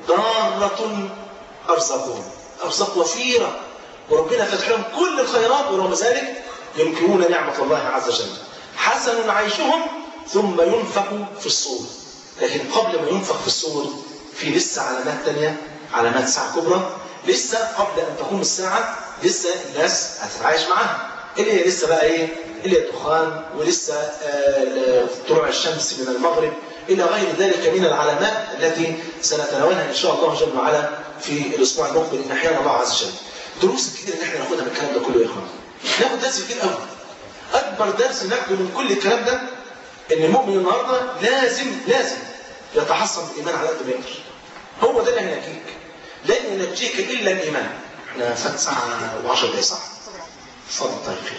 ضارة أرزقهم أرزاق وفيرة وربنا فتح لهم كل الخيرات ورغم ذلك ينكرون نعمة الله عز وجل حسن عيشهم ثم ينفخ في الصور لكن قبل ما ينفخ في الصور في لسه علامات تانية علامات ساعة كبرى لسه قبل أن تقوم الساعة لسه الناس هتتعايش معاها اللي هي لسه بقى ايه اللي هي الدخان ولسه آه طلوع الشمس من المغرب الى غير ذلك من العلامات التي سنتناولها ان شاء الله جل وعلا في الاسبوع المقبل ان احيانا الله عز وجل. دروس كتير ان احنا ناخدها من الكلام ده كله يا اخوان. ناخد درس كتير قوي. اكبر درس ناخده من كل الكلام ده ان المؤمن النهارده لازم لازم يتحصن بالايمان على قد ما يقدر. هو ده اللي هينجيك. لن ينجيك الا الايمان. احنا فات ساعه و10 دقايق صح؟ اتفضل طيب خير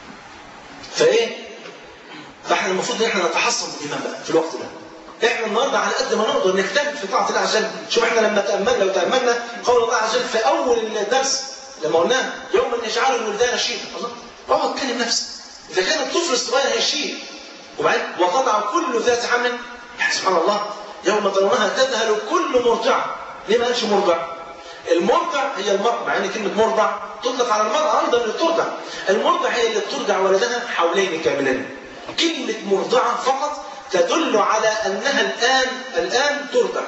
فايه فاحنا المفروض ان احنا نتحصن بالايمان بقى في الوقت ده احنا النهارده على قد ما نقدر نجتهد في طاعه الله عز وجل شوف احنا لما تاملنا لو تاملنا قول الله عز وجل في اول الدرس لما قلنا يوم نجعل الولدان شيبا الله اقعد كلم نفسك اذا كان الطفل الصغير هيشيب وبعدين وتضع كل ذات حمل يعني سبحان الله يوم ترونها تذهل كل مرضعه ليه ما قالش مرضع المرضع هي المرأة مع ان كلمة مرضع تطلق على المرأة ايضا اللي بترضع المرضع هي اللي بترضع ولدها حولين كاملين كلمة مرضعة فقط تدل على انها الان الان ترضع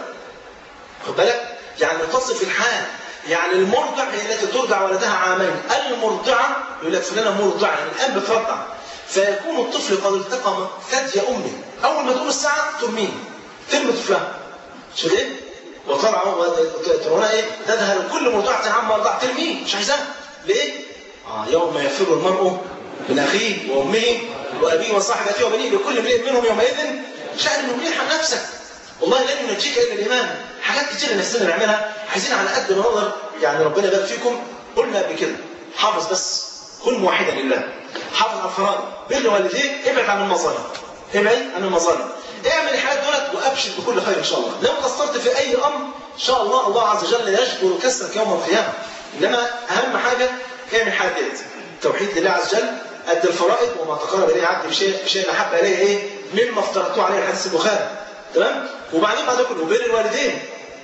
خد بالك يعني تصف الحال يعني المرضع هي التي ترضع ولدها عامين المرضعة يقول لك فلانة مرضعة يعني الان بترضع فيكون الطفل قد التقم ثدي امه اول ما تقول الساعة ترميه ترمي طفلها شوف ايه وطلعوا ترون ايه تذهل كل مرضعة عما رضع ترميه مش عايزاه ليه اه يوم يفر المرء من اخيه وامه وابيه وصاحبته وبنيه لكل امرئ منهم يومئذ شأن يغنيه عن نفسك والله لن ينجيك الا الايمان حاجات كتير نفسنا نعملها عايزين على قد ما نقدر يعني ربنا يبارك فيكم قلنا قبل كده حافظ بس كن موحدا لله حافظ على الفرائض بر والديك ابعد عن المظالم ابعد عن المظالم اعمل الحاجات دولت وابشر بكل خير ان شاء الله لو قصرت في اي امر ان شاء الله الله عز وجل يجبر كسرك يوم القيامه انما اهم حاجه اعمل حاجه ديت توحيد لله عز وجل قد الفرائض وما تقرب اليه عبد بشيء بشيء احب اليه ايه مما افترضته عليه الحديث البخاري تمام وبعدين بعد كله بر الوالدين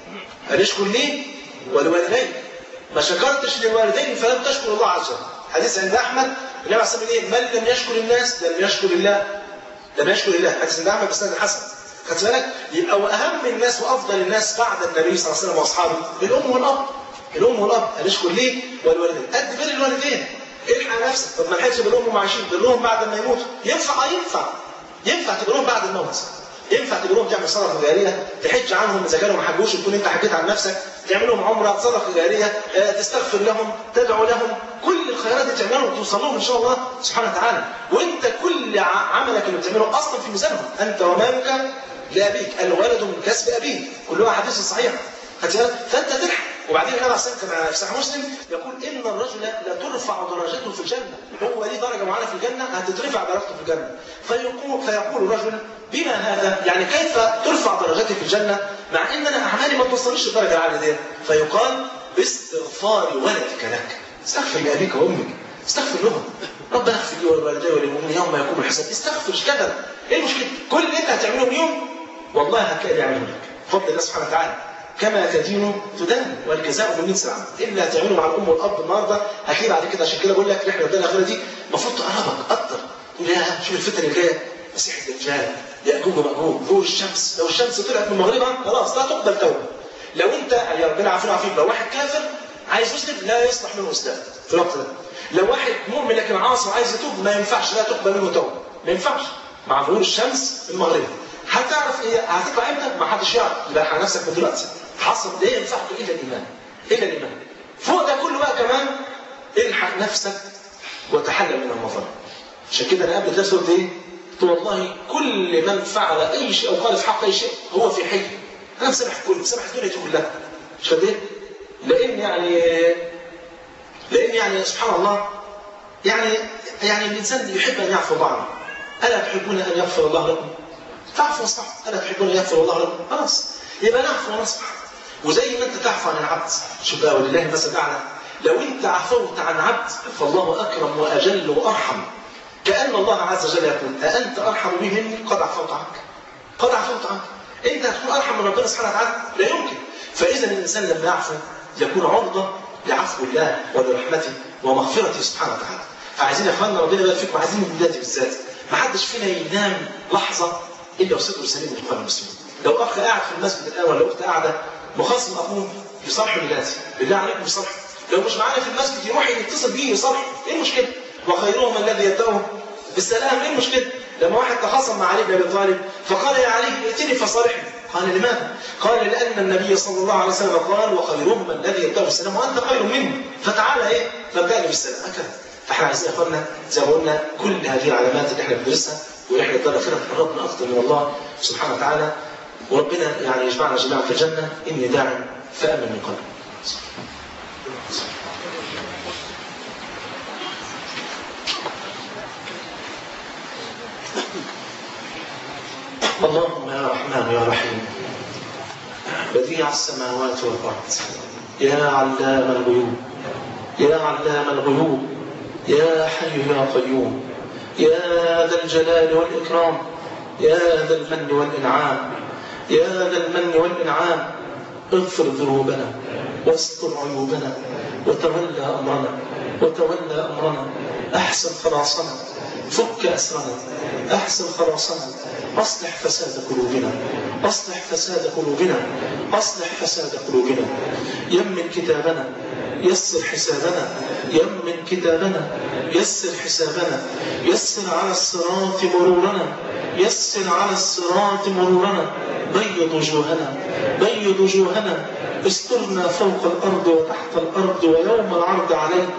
ان اشكر لي ولوالديك ما شكرتش للوالدين فلم تشكر الله عز وجل حديث عند احمد النبي عليه الصلاه والسلام من لم يشكر الناس لم يشكر الله لم يشكر الله حديث عند احمد بسند حسن خدت بالك يبقى واهم الناس وافضل الناس بعد النبي صلى الله عليه وسلم واصحابه الام والاب الام والاب ان اشكر ليه والوالدين قد بر الوالدين الحق نفسك طب ما لحقتش بالام وهم عايشين بلهم بعد ما يموتوا ينفع اه ينفع ينفع تبرهم بعد الموت ينفع تجيبهم تعمل صدقه جاريه تحج عنهم اذا كانوا ما حجوش تكون انت حكيت عن نفسك تعمل لهم عمره صدقه جاريه تستغفر لهم تدعو لهم كل الخيرات دي تعملها وتوصل لهم ان شاء الله سبحانه وتعالى وانت كل عملك اللي بتعمله اصلا في ميزانهم انت ومالك لابيك الولد من كسب ابيه كلها حديث صحيح فانت تلحق وبعدين النبي عليه الصلاه كما في صحيح مسلم يقول ان الرجل لا ترفع درجته في الجنه هو ليه درجه معينه في الجنه هتترفع درجته في الجنه فيقول فيقول الرجل بما هذا يعني كيف ترفع درجتي في الجنه مع ان انا اعمالي ما توصلنيش الدرجه العاليه دي فيقال باستغفار ولدك لك استغفر لابيك وامك استغفر لهم ربنا اغفر لي ولوالدي وللمؤمنين يوم ما يقوم الحساب استغفر كذا ايه المشكله كل اللي انت هتعمله اليوم والله هتلاقي يعمله لك بفضل الله سبحانه وتعالى كما تدين تدان والجزاء من جنس العمل ايه اللي هتعمله مع الام والاب النهارده هتلاقي بعد كده عشان كده بقول لك رحله الدنيا الاخيره دي المفروض تقربك اكتر تقول يا شوف الفتن اللي جايه مسيح الدجال ياجوج وماجوج ضوء الشمس لو الشمس طلعت من مغربها خلاص لا تقبل توبه لو انت يا ربنا عافينا وعافيك لو واحد كافر عايز يسلم لا يصلح منه اسلام في الوقت ده لو واحد مؤمن لكن عاصي وعايز يتوب ما ينفعش لا تقبل منه توبه ما ينفعش مع ظهور الشمس في المغرب هتعرف ايه هتطلع امتى ما حدش يعرف يبقى على نفسك من دلوقتي حصل ايه ينفعك الا الايمان الا الايمان فوق ده كله بقى كمان الحق نفسك وتحلل من المظلم عشان كده انا قبل الدرس قلت ايه قلت والله كل من فعل اي شيء او قال في حق اي شيء هو في حل انا مسامح الكل مسامح الدنيا دي كلها مش قد ايه لان يعني لان يعني سبحان الله يعني يعني الانسان يحب ان يعفو الله عنه الا تحبون ان يغفر الله لكم تعفو واصفحوا الا تحبون ان يغفر الله لكم خلاص يبقى نعفو ونصفح وزي ما انت تعفو عن العبد شوف بقى ولله المثل الاعلى لو انت عفوت عن عبد فالله اكرم واجل وارحم كان الله عز وجل يقول أأنت ارحم به مني قد عفوت عنك قد عفوت عنك انت هتكون ارحم من ربنا سبحانه وتعالى لا يمكن فاذا الانسان لما يعفو يكون عرضه لعفو الله ولرحمته ومغفرته سبحانه وتعالى فعايزين يا اخواننا ربنا يبارك فيكم عايزين من دلوقتي بالذات ما حدش فينا ينام لحظه الا وصدره سليم من اخوان المسلمين لو اخ قاعد في المسجد الان ولا اخت قاعده مخاصم اخوه يصالحوا لله بالله عليكم يصالحوا لو مش معانا في المسجد يروح يتصل بيه يصالحه ايه المشكله وخيرهم الذي يبداه بالسلام ايه المشكله لما واحد تخاصم مع علي بن ابي طالب فقال يا علي ائتني فصالحني قال لماذا؟ قال لأن النبي صلى الله عليه وسلم قال وخيرهم الذي يبدأ بالسلام وأنت خير منه فتعالى إيه؟ فابدأني بالسلام هكذا فاحنا عايزين يا اخوانا زي ما قلنا كل هذه العلامات اللي احنا بندرسها ورحلة الدار الآخرة تقربنا أكثر من الله سبحانه وتعالى وربنا يعني يجمعنا جميعا في الجنة إني داع فأمن من قلبي اللهم يا رحمن يا رحيم بديع السماوات والأرض يا علام الغيوب يا علام الغيوب يا حي يا قيوم يا ذا الجلال والإكرام يا ذا المن والإنعام يا ذا المن والإنعام اغفر ذنوبنا واستر عيوبنا وتولى أمرنا وتولى أمرنا أحسن خلاصنا فك أسرنا أحسن خلاصنا أصلح فساد قلوبنا أصلح فساد قلوبنا أصلح فساد قلوبنا يمن كتابنا يسر حسابنا يمن كتابنا يسر حسابنا يسر على الصراط مرورنا يسر على الصراط مرورنا بيض وجوهنا بيض وجوهنا استرنا فوق الأرض وتحت الأرض ويوم العرض عليه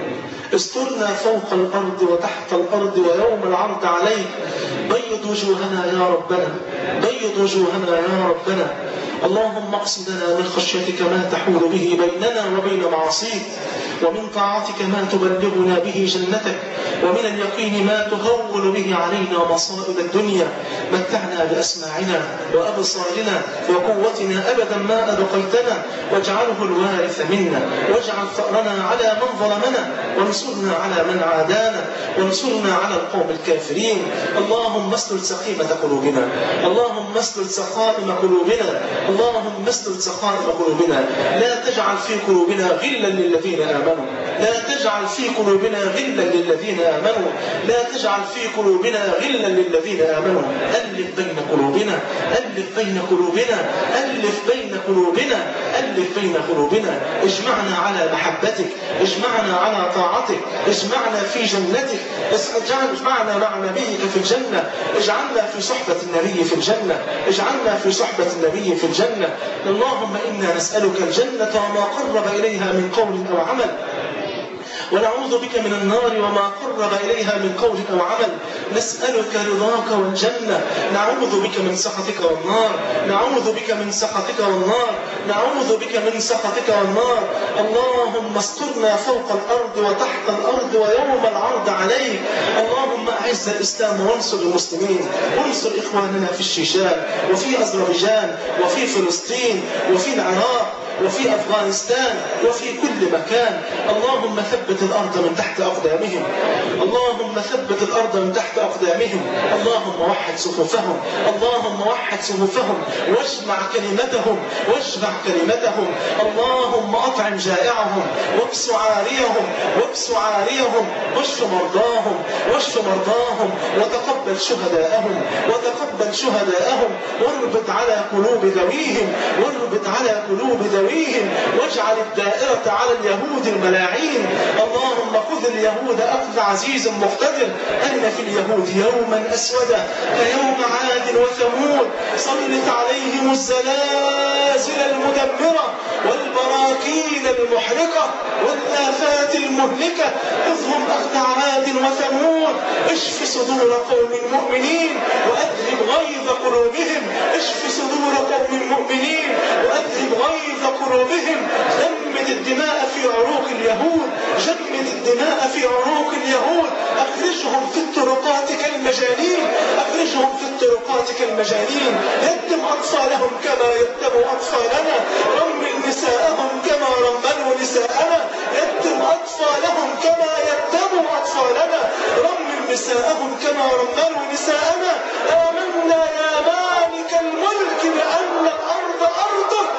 استرنا فوق الأرض وتحت الأرض ويوم العرض عليه بيض وجوهنا يا ربنا بيض وجوهنا يا ربنا اللهم اقسم لنا من خشيتك ما تحول به بيننا وبين معصيك ومن طاعتك ما تبلغنا به جنتك ومن اليقين ما تهون به علينا مصائب الدنيا متعنا بأسماعنا وأبصارنا وقوتنا أبدا ما أبقيتنا واجعله الوارث منا واجعل ثأرنا على من ظلمنا وانصرنا على من عادانا وانصرنا على القوم الكافرين اللهم اسلل سخيمة قلوبنا اللهم اسلل سخائم قلوبنا اللهم اسلل سخائم قلوبنا لا تجعل في قلوبنا غلا للذين آمنوا لا تجعل في قلوبنا غلا للذين آمنوا لا تجعل في قلوبنا غلا للذين آمنوا ألف بين قلوبنا ألف بين قلوبنا ألف بين قلوبنا ألف بين قلوبنا اجمعنا على محبتك اجمعنا على طاعتك اجمعنا في جنتك اجمعنا مع نبيك في الجنة اجعلنا في صحبة النبي في الجنة اجعلنا في صحبة النبي في الجنة اللهم إنا نسألك الجنة وما قرب إليها من قول أو عمل ونعوذ بك من النار وما قرب إليها من قول أو عمل نسألك رضاك والجنة نعوذ بك من سخطك والنار نعوذ بك من سخطك والنار نعوذ بك من سخطك والنار اللهم استرنا فوق الأرض وتحت الأرض ويوم العرض عليك اللهم أعز الإسلام وانصر المسلمين وانصر إخواننا في الشيشان وفي أذربيجان وفي فلسطين وفي العراق وفي أفغانستان وفي كل مكان اللهم ثبت الأرض من تحت أقدامهم اللهم ثبت الأرض من تحت أقدامهم اللهم وحد صفوفهم اللهم وحد صفوفهم واجمع كلمتهم واجمع كلمتهم اللهم أطعم جائعهم واكس عاريهم واكس عاريهم واشف مرضاهم واشف مرضاهم وتقبل شهداءهم وتقبل شهداءهم واربط على قلوب ذويهم واربط على قلوب ذويهم واجعل الدائرة على اليهود الملاعين اللهم خذ اليهود أخذ عزيز مقتدر أن في اليهود يوما أسودا كيوم عاد وثمود سلط عليهم الزلازل المدمرة والبراكين المحرقة والآفات المهلكة خذهم أخذ عاد وثمود اشف صدور قوم مؤمنين وأذهب غيظ قلوبهم اشف صدور قوم مؤمنين وأذهب غيظ قلوبهم جمد الدماء في عروق اليهود جمد الدماء في عروق اليهود أخرجهم في الطرقات كالمجانين أخرجهم في الطرقات كالمجانين يتم أطفالهم كما يتم أطفالنا رمل نساءهم كما رملوا نساءنا يتم أطفالهم كما يتم أطفالنا رمل نساءهم كما رملوا نساءنا آمنا يا مالك الملك بأن الأرض أرضك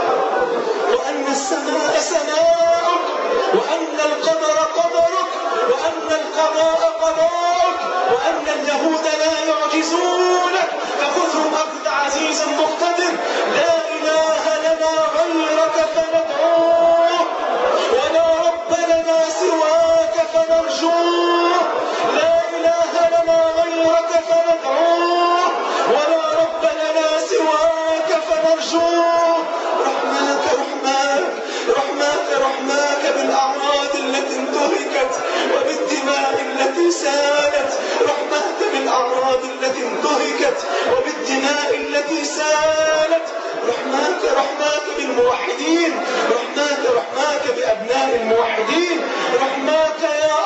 وأن السماء سماؤك وأن القدر قدرك وأن القضاء قضاءك وأن اليهود لا يعجزونك فخذهم أخذ عزيز مقتدر لا إله لنا غيرك فندعوه ولا رب لنا سواك فنرجوه لا إله لنا غيرك فندعوه ولا رب لنا سواك فنرجوه رحماك رحماك رحماك رحماك بالأعراض التي انتهكت وبالدماء التي سالت رحماك بالأعراض التي انتهكت وبالدماء التي سالت رحماك رحماك بالموحدين رحماك رحماك بأبناء الموحدين رحماك يا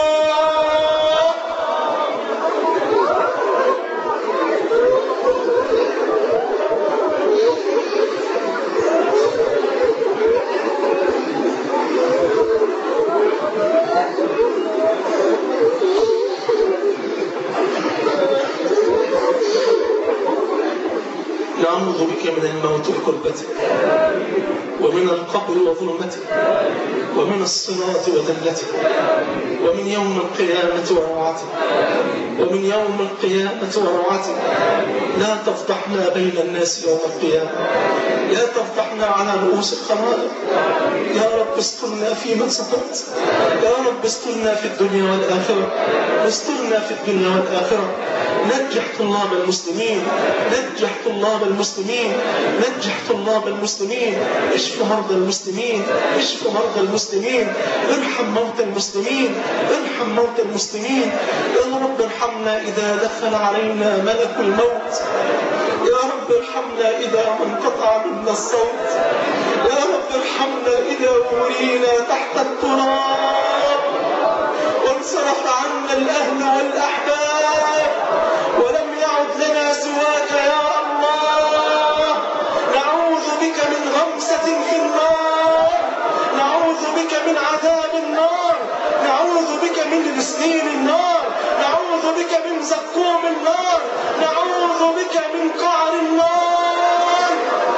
الله يا ونعوذ بك من الموت وكربته ومن القبر وظلمته ومن الصراط وذلته ومن يوم القيامة وروعته ومن يوم القيامة وروعته لا تفضحنا بين الناس يوم القيامة لا تفضحنا على رؤوس الخلائق يا رب استرنا في من سترت يا رب استرنا في الدنيا والآخرة استرنا في الدنيا والآخرة نجح طلاب المسلمين نجح طلاب المسلمين نجح طلاب المسلمين اشف مرضى المسلمين اشف مرضى المسلمين ارحم موتى المسلمين ارحم موتى المسلمين يا رب ارحمنا إذا دخل علينا ملك الموت يا رب ارحمنا إذا انقطع منا الصوت يا رب ارحمنا إذا ورينا تحت التراب وانصرف عنا الأهل والأحباب ولم يعد لنا سواك يا الله نعوذ بك من غمسة في النار نعوذ بك من عذاب النار نعوذ بك من سنين النار نعوذ بك من زقوم النار نعوذ بك من قعر النار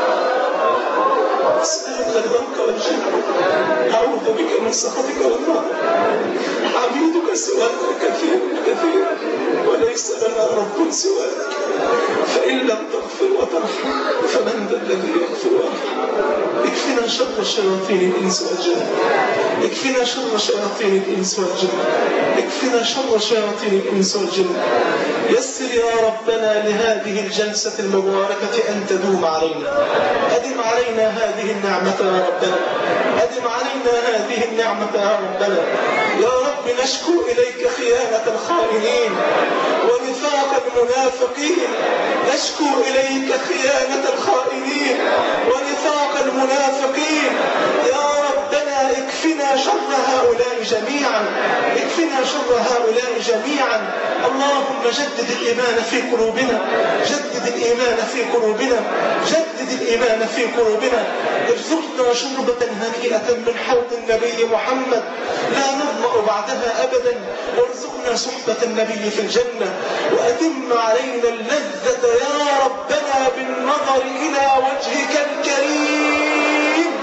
أسألك البرك والجنة أعوذ بك من سخطك والنار عبيدك سواك كثير كثير وليس لنا رب سواك فإن لم تغفر وترحم فمن ذا الذي يغفر ويرحم اكفنا شر شياطين الإنس والجن اكفنا شر شياطين الإنس والجن اكفنا شر شياطين الإنس والجن يسر يا ربنا لهذه الجلسة المباركة أن تدوم علينا أدم علينا هذه النعمة يا ربنا أدم علينا هذه النعمة يا ربنا يا رب نشكو إليك خيانة الخائنين ونفاق المنافقين نشكو إليك خيانة الخائنين ونفاق المنافقين يا ربنا اكفنا شر هؤلاء جميعا اكفنا شر هؤلاء جميعا اللهم جدد الإيمان في قلوبنا جدد الإيمان في قلوبنا جدد الإيمان في قلوبنا ارزقنا شربة هنيئة من حوض النبي محمد لا نظمأ بعدها أبدا وارزقنا صحبة النبي في الجنة وأتم علينا اللذة يا ربنا بالنظر إلى وجهك الكريم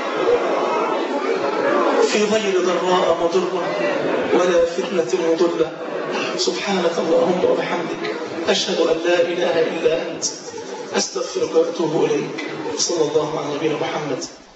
في غير ضراء مضرة ولا فتنة مضلة سبحانك اللهم وبحمدك أشهد أن لا إله إلا أنت أستغفرك وأتوب إليك صلى الله على نبينا محمد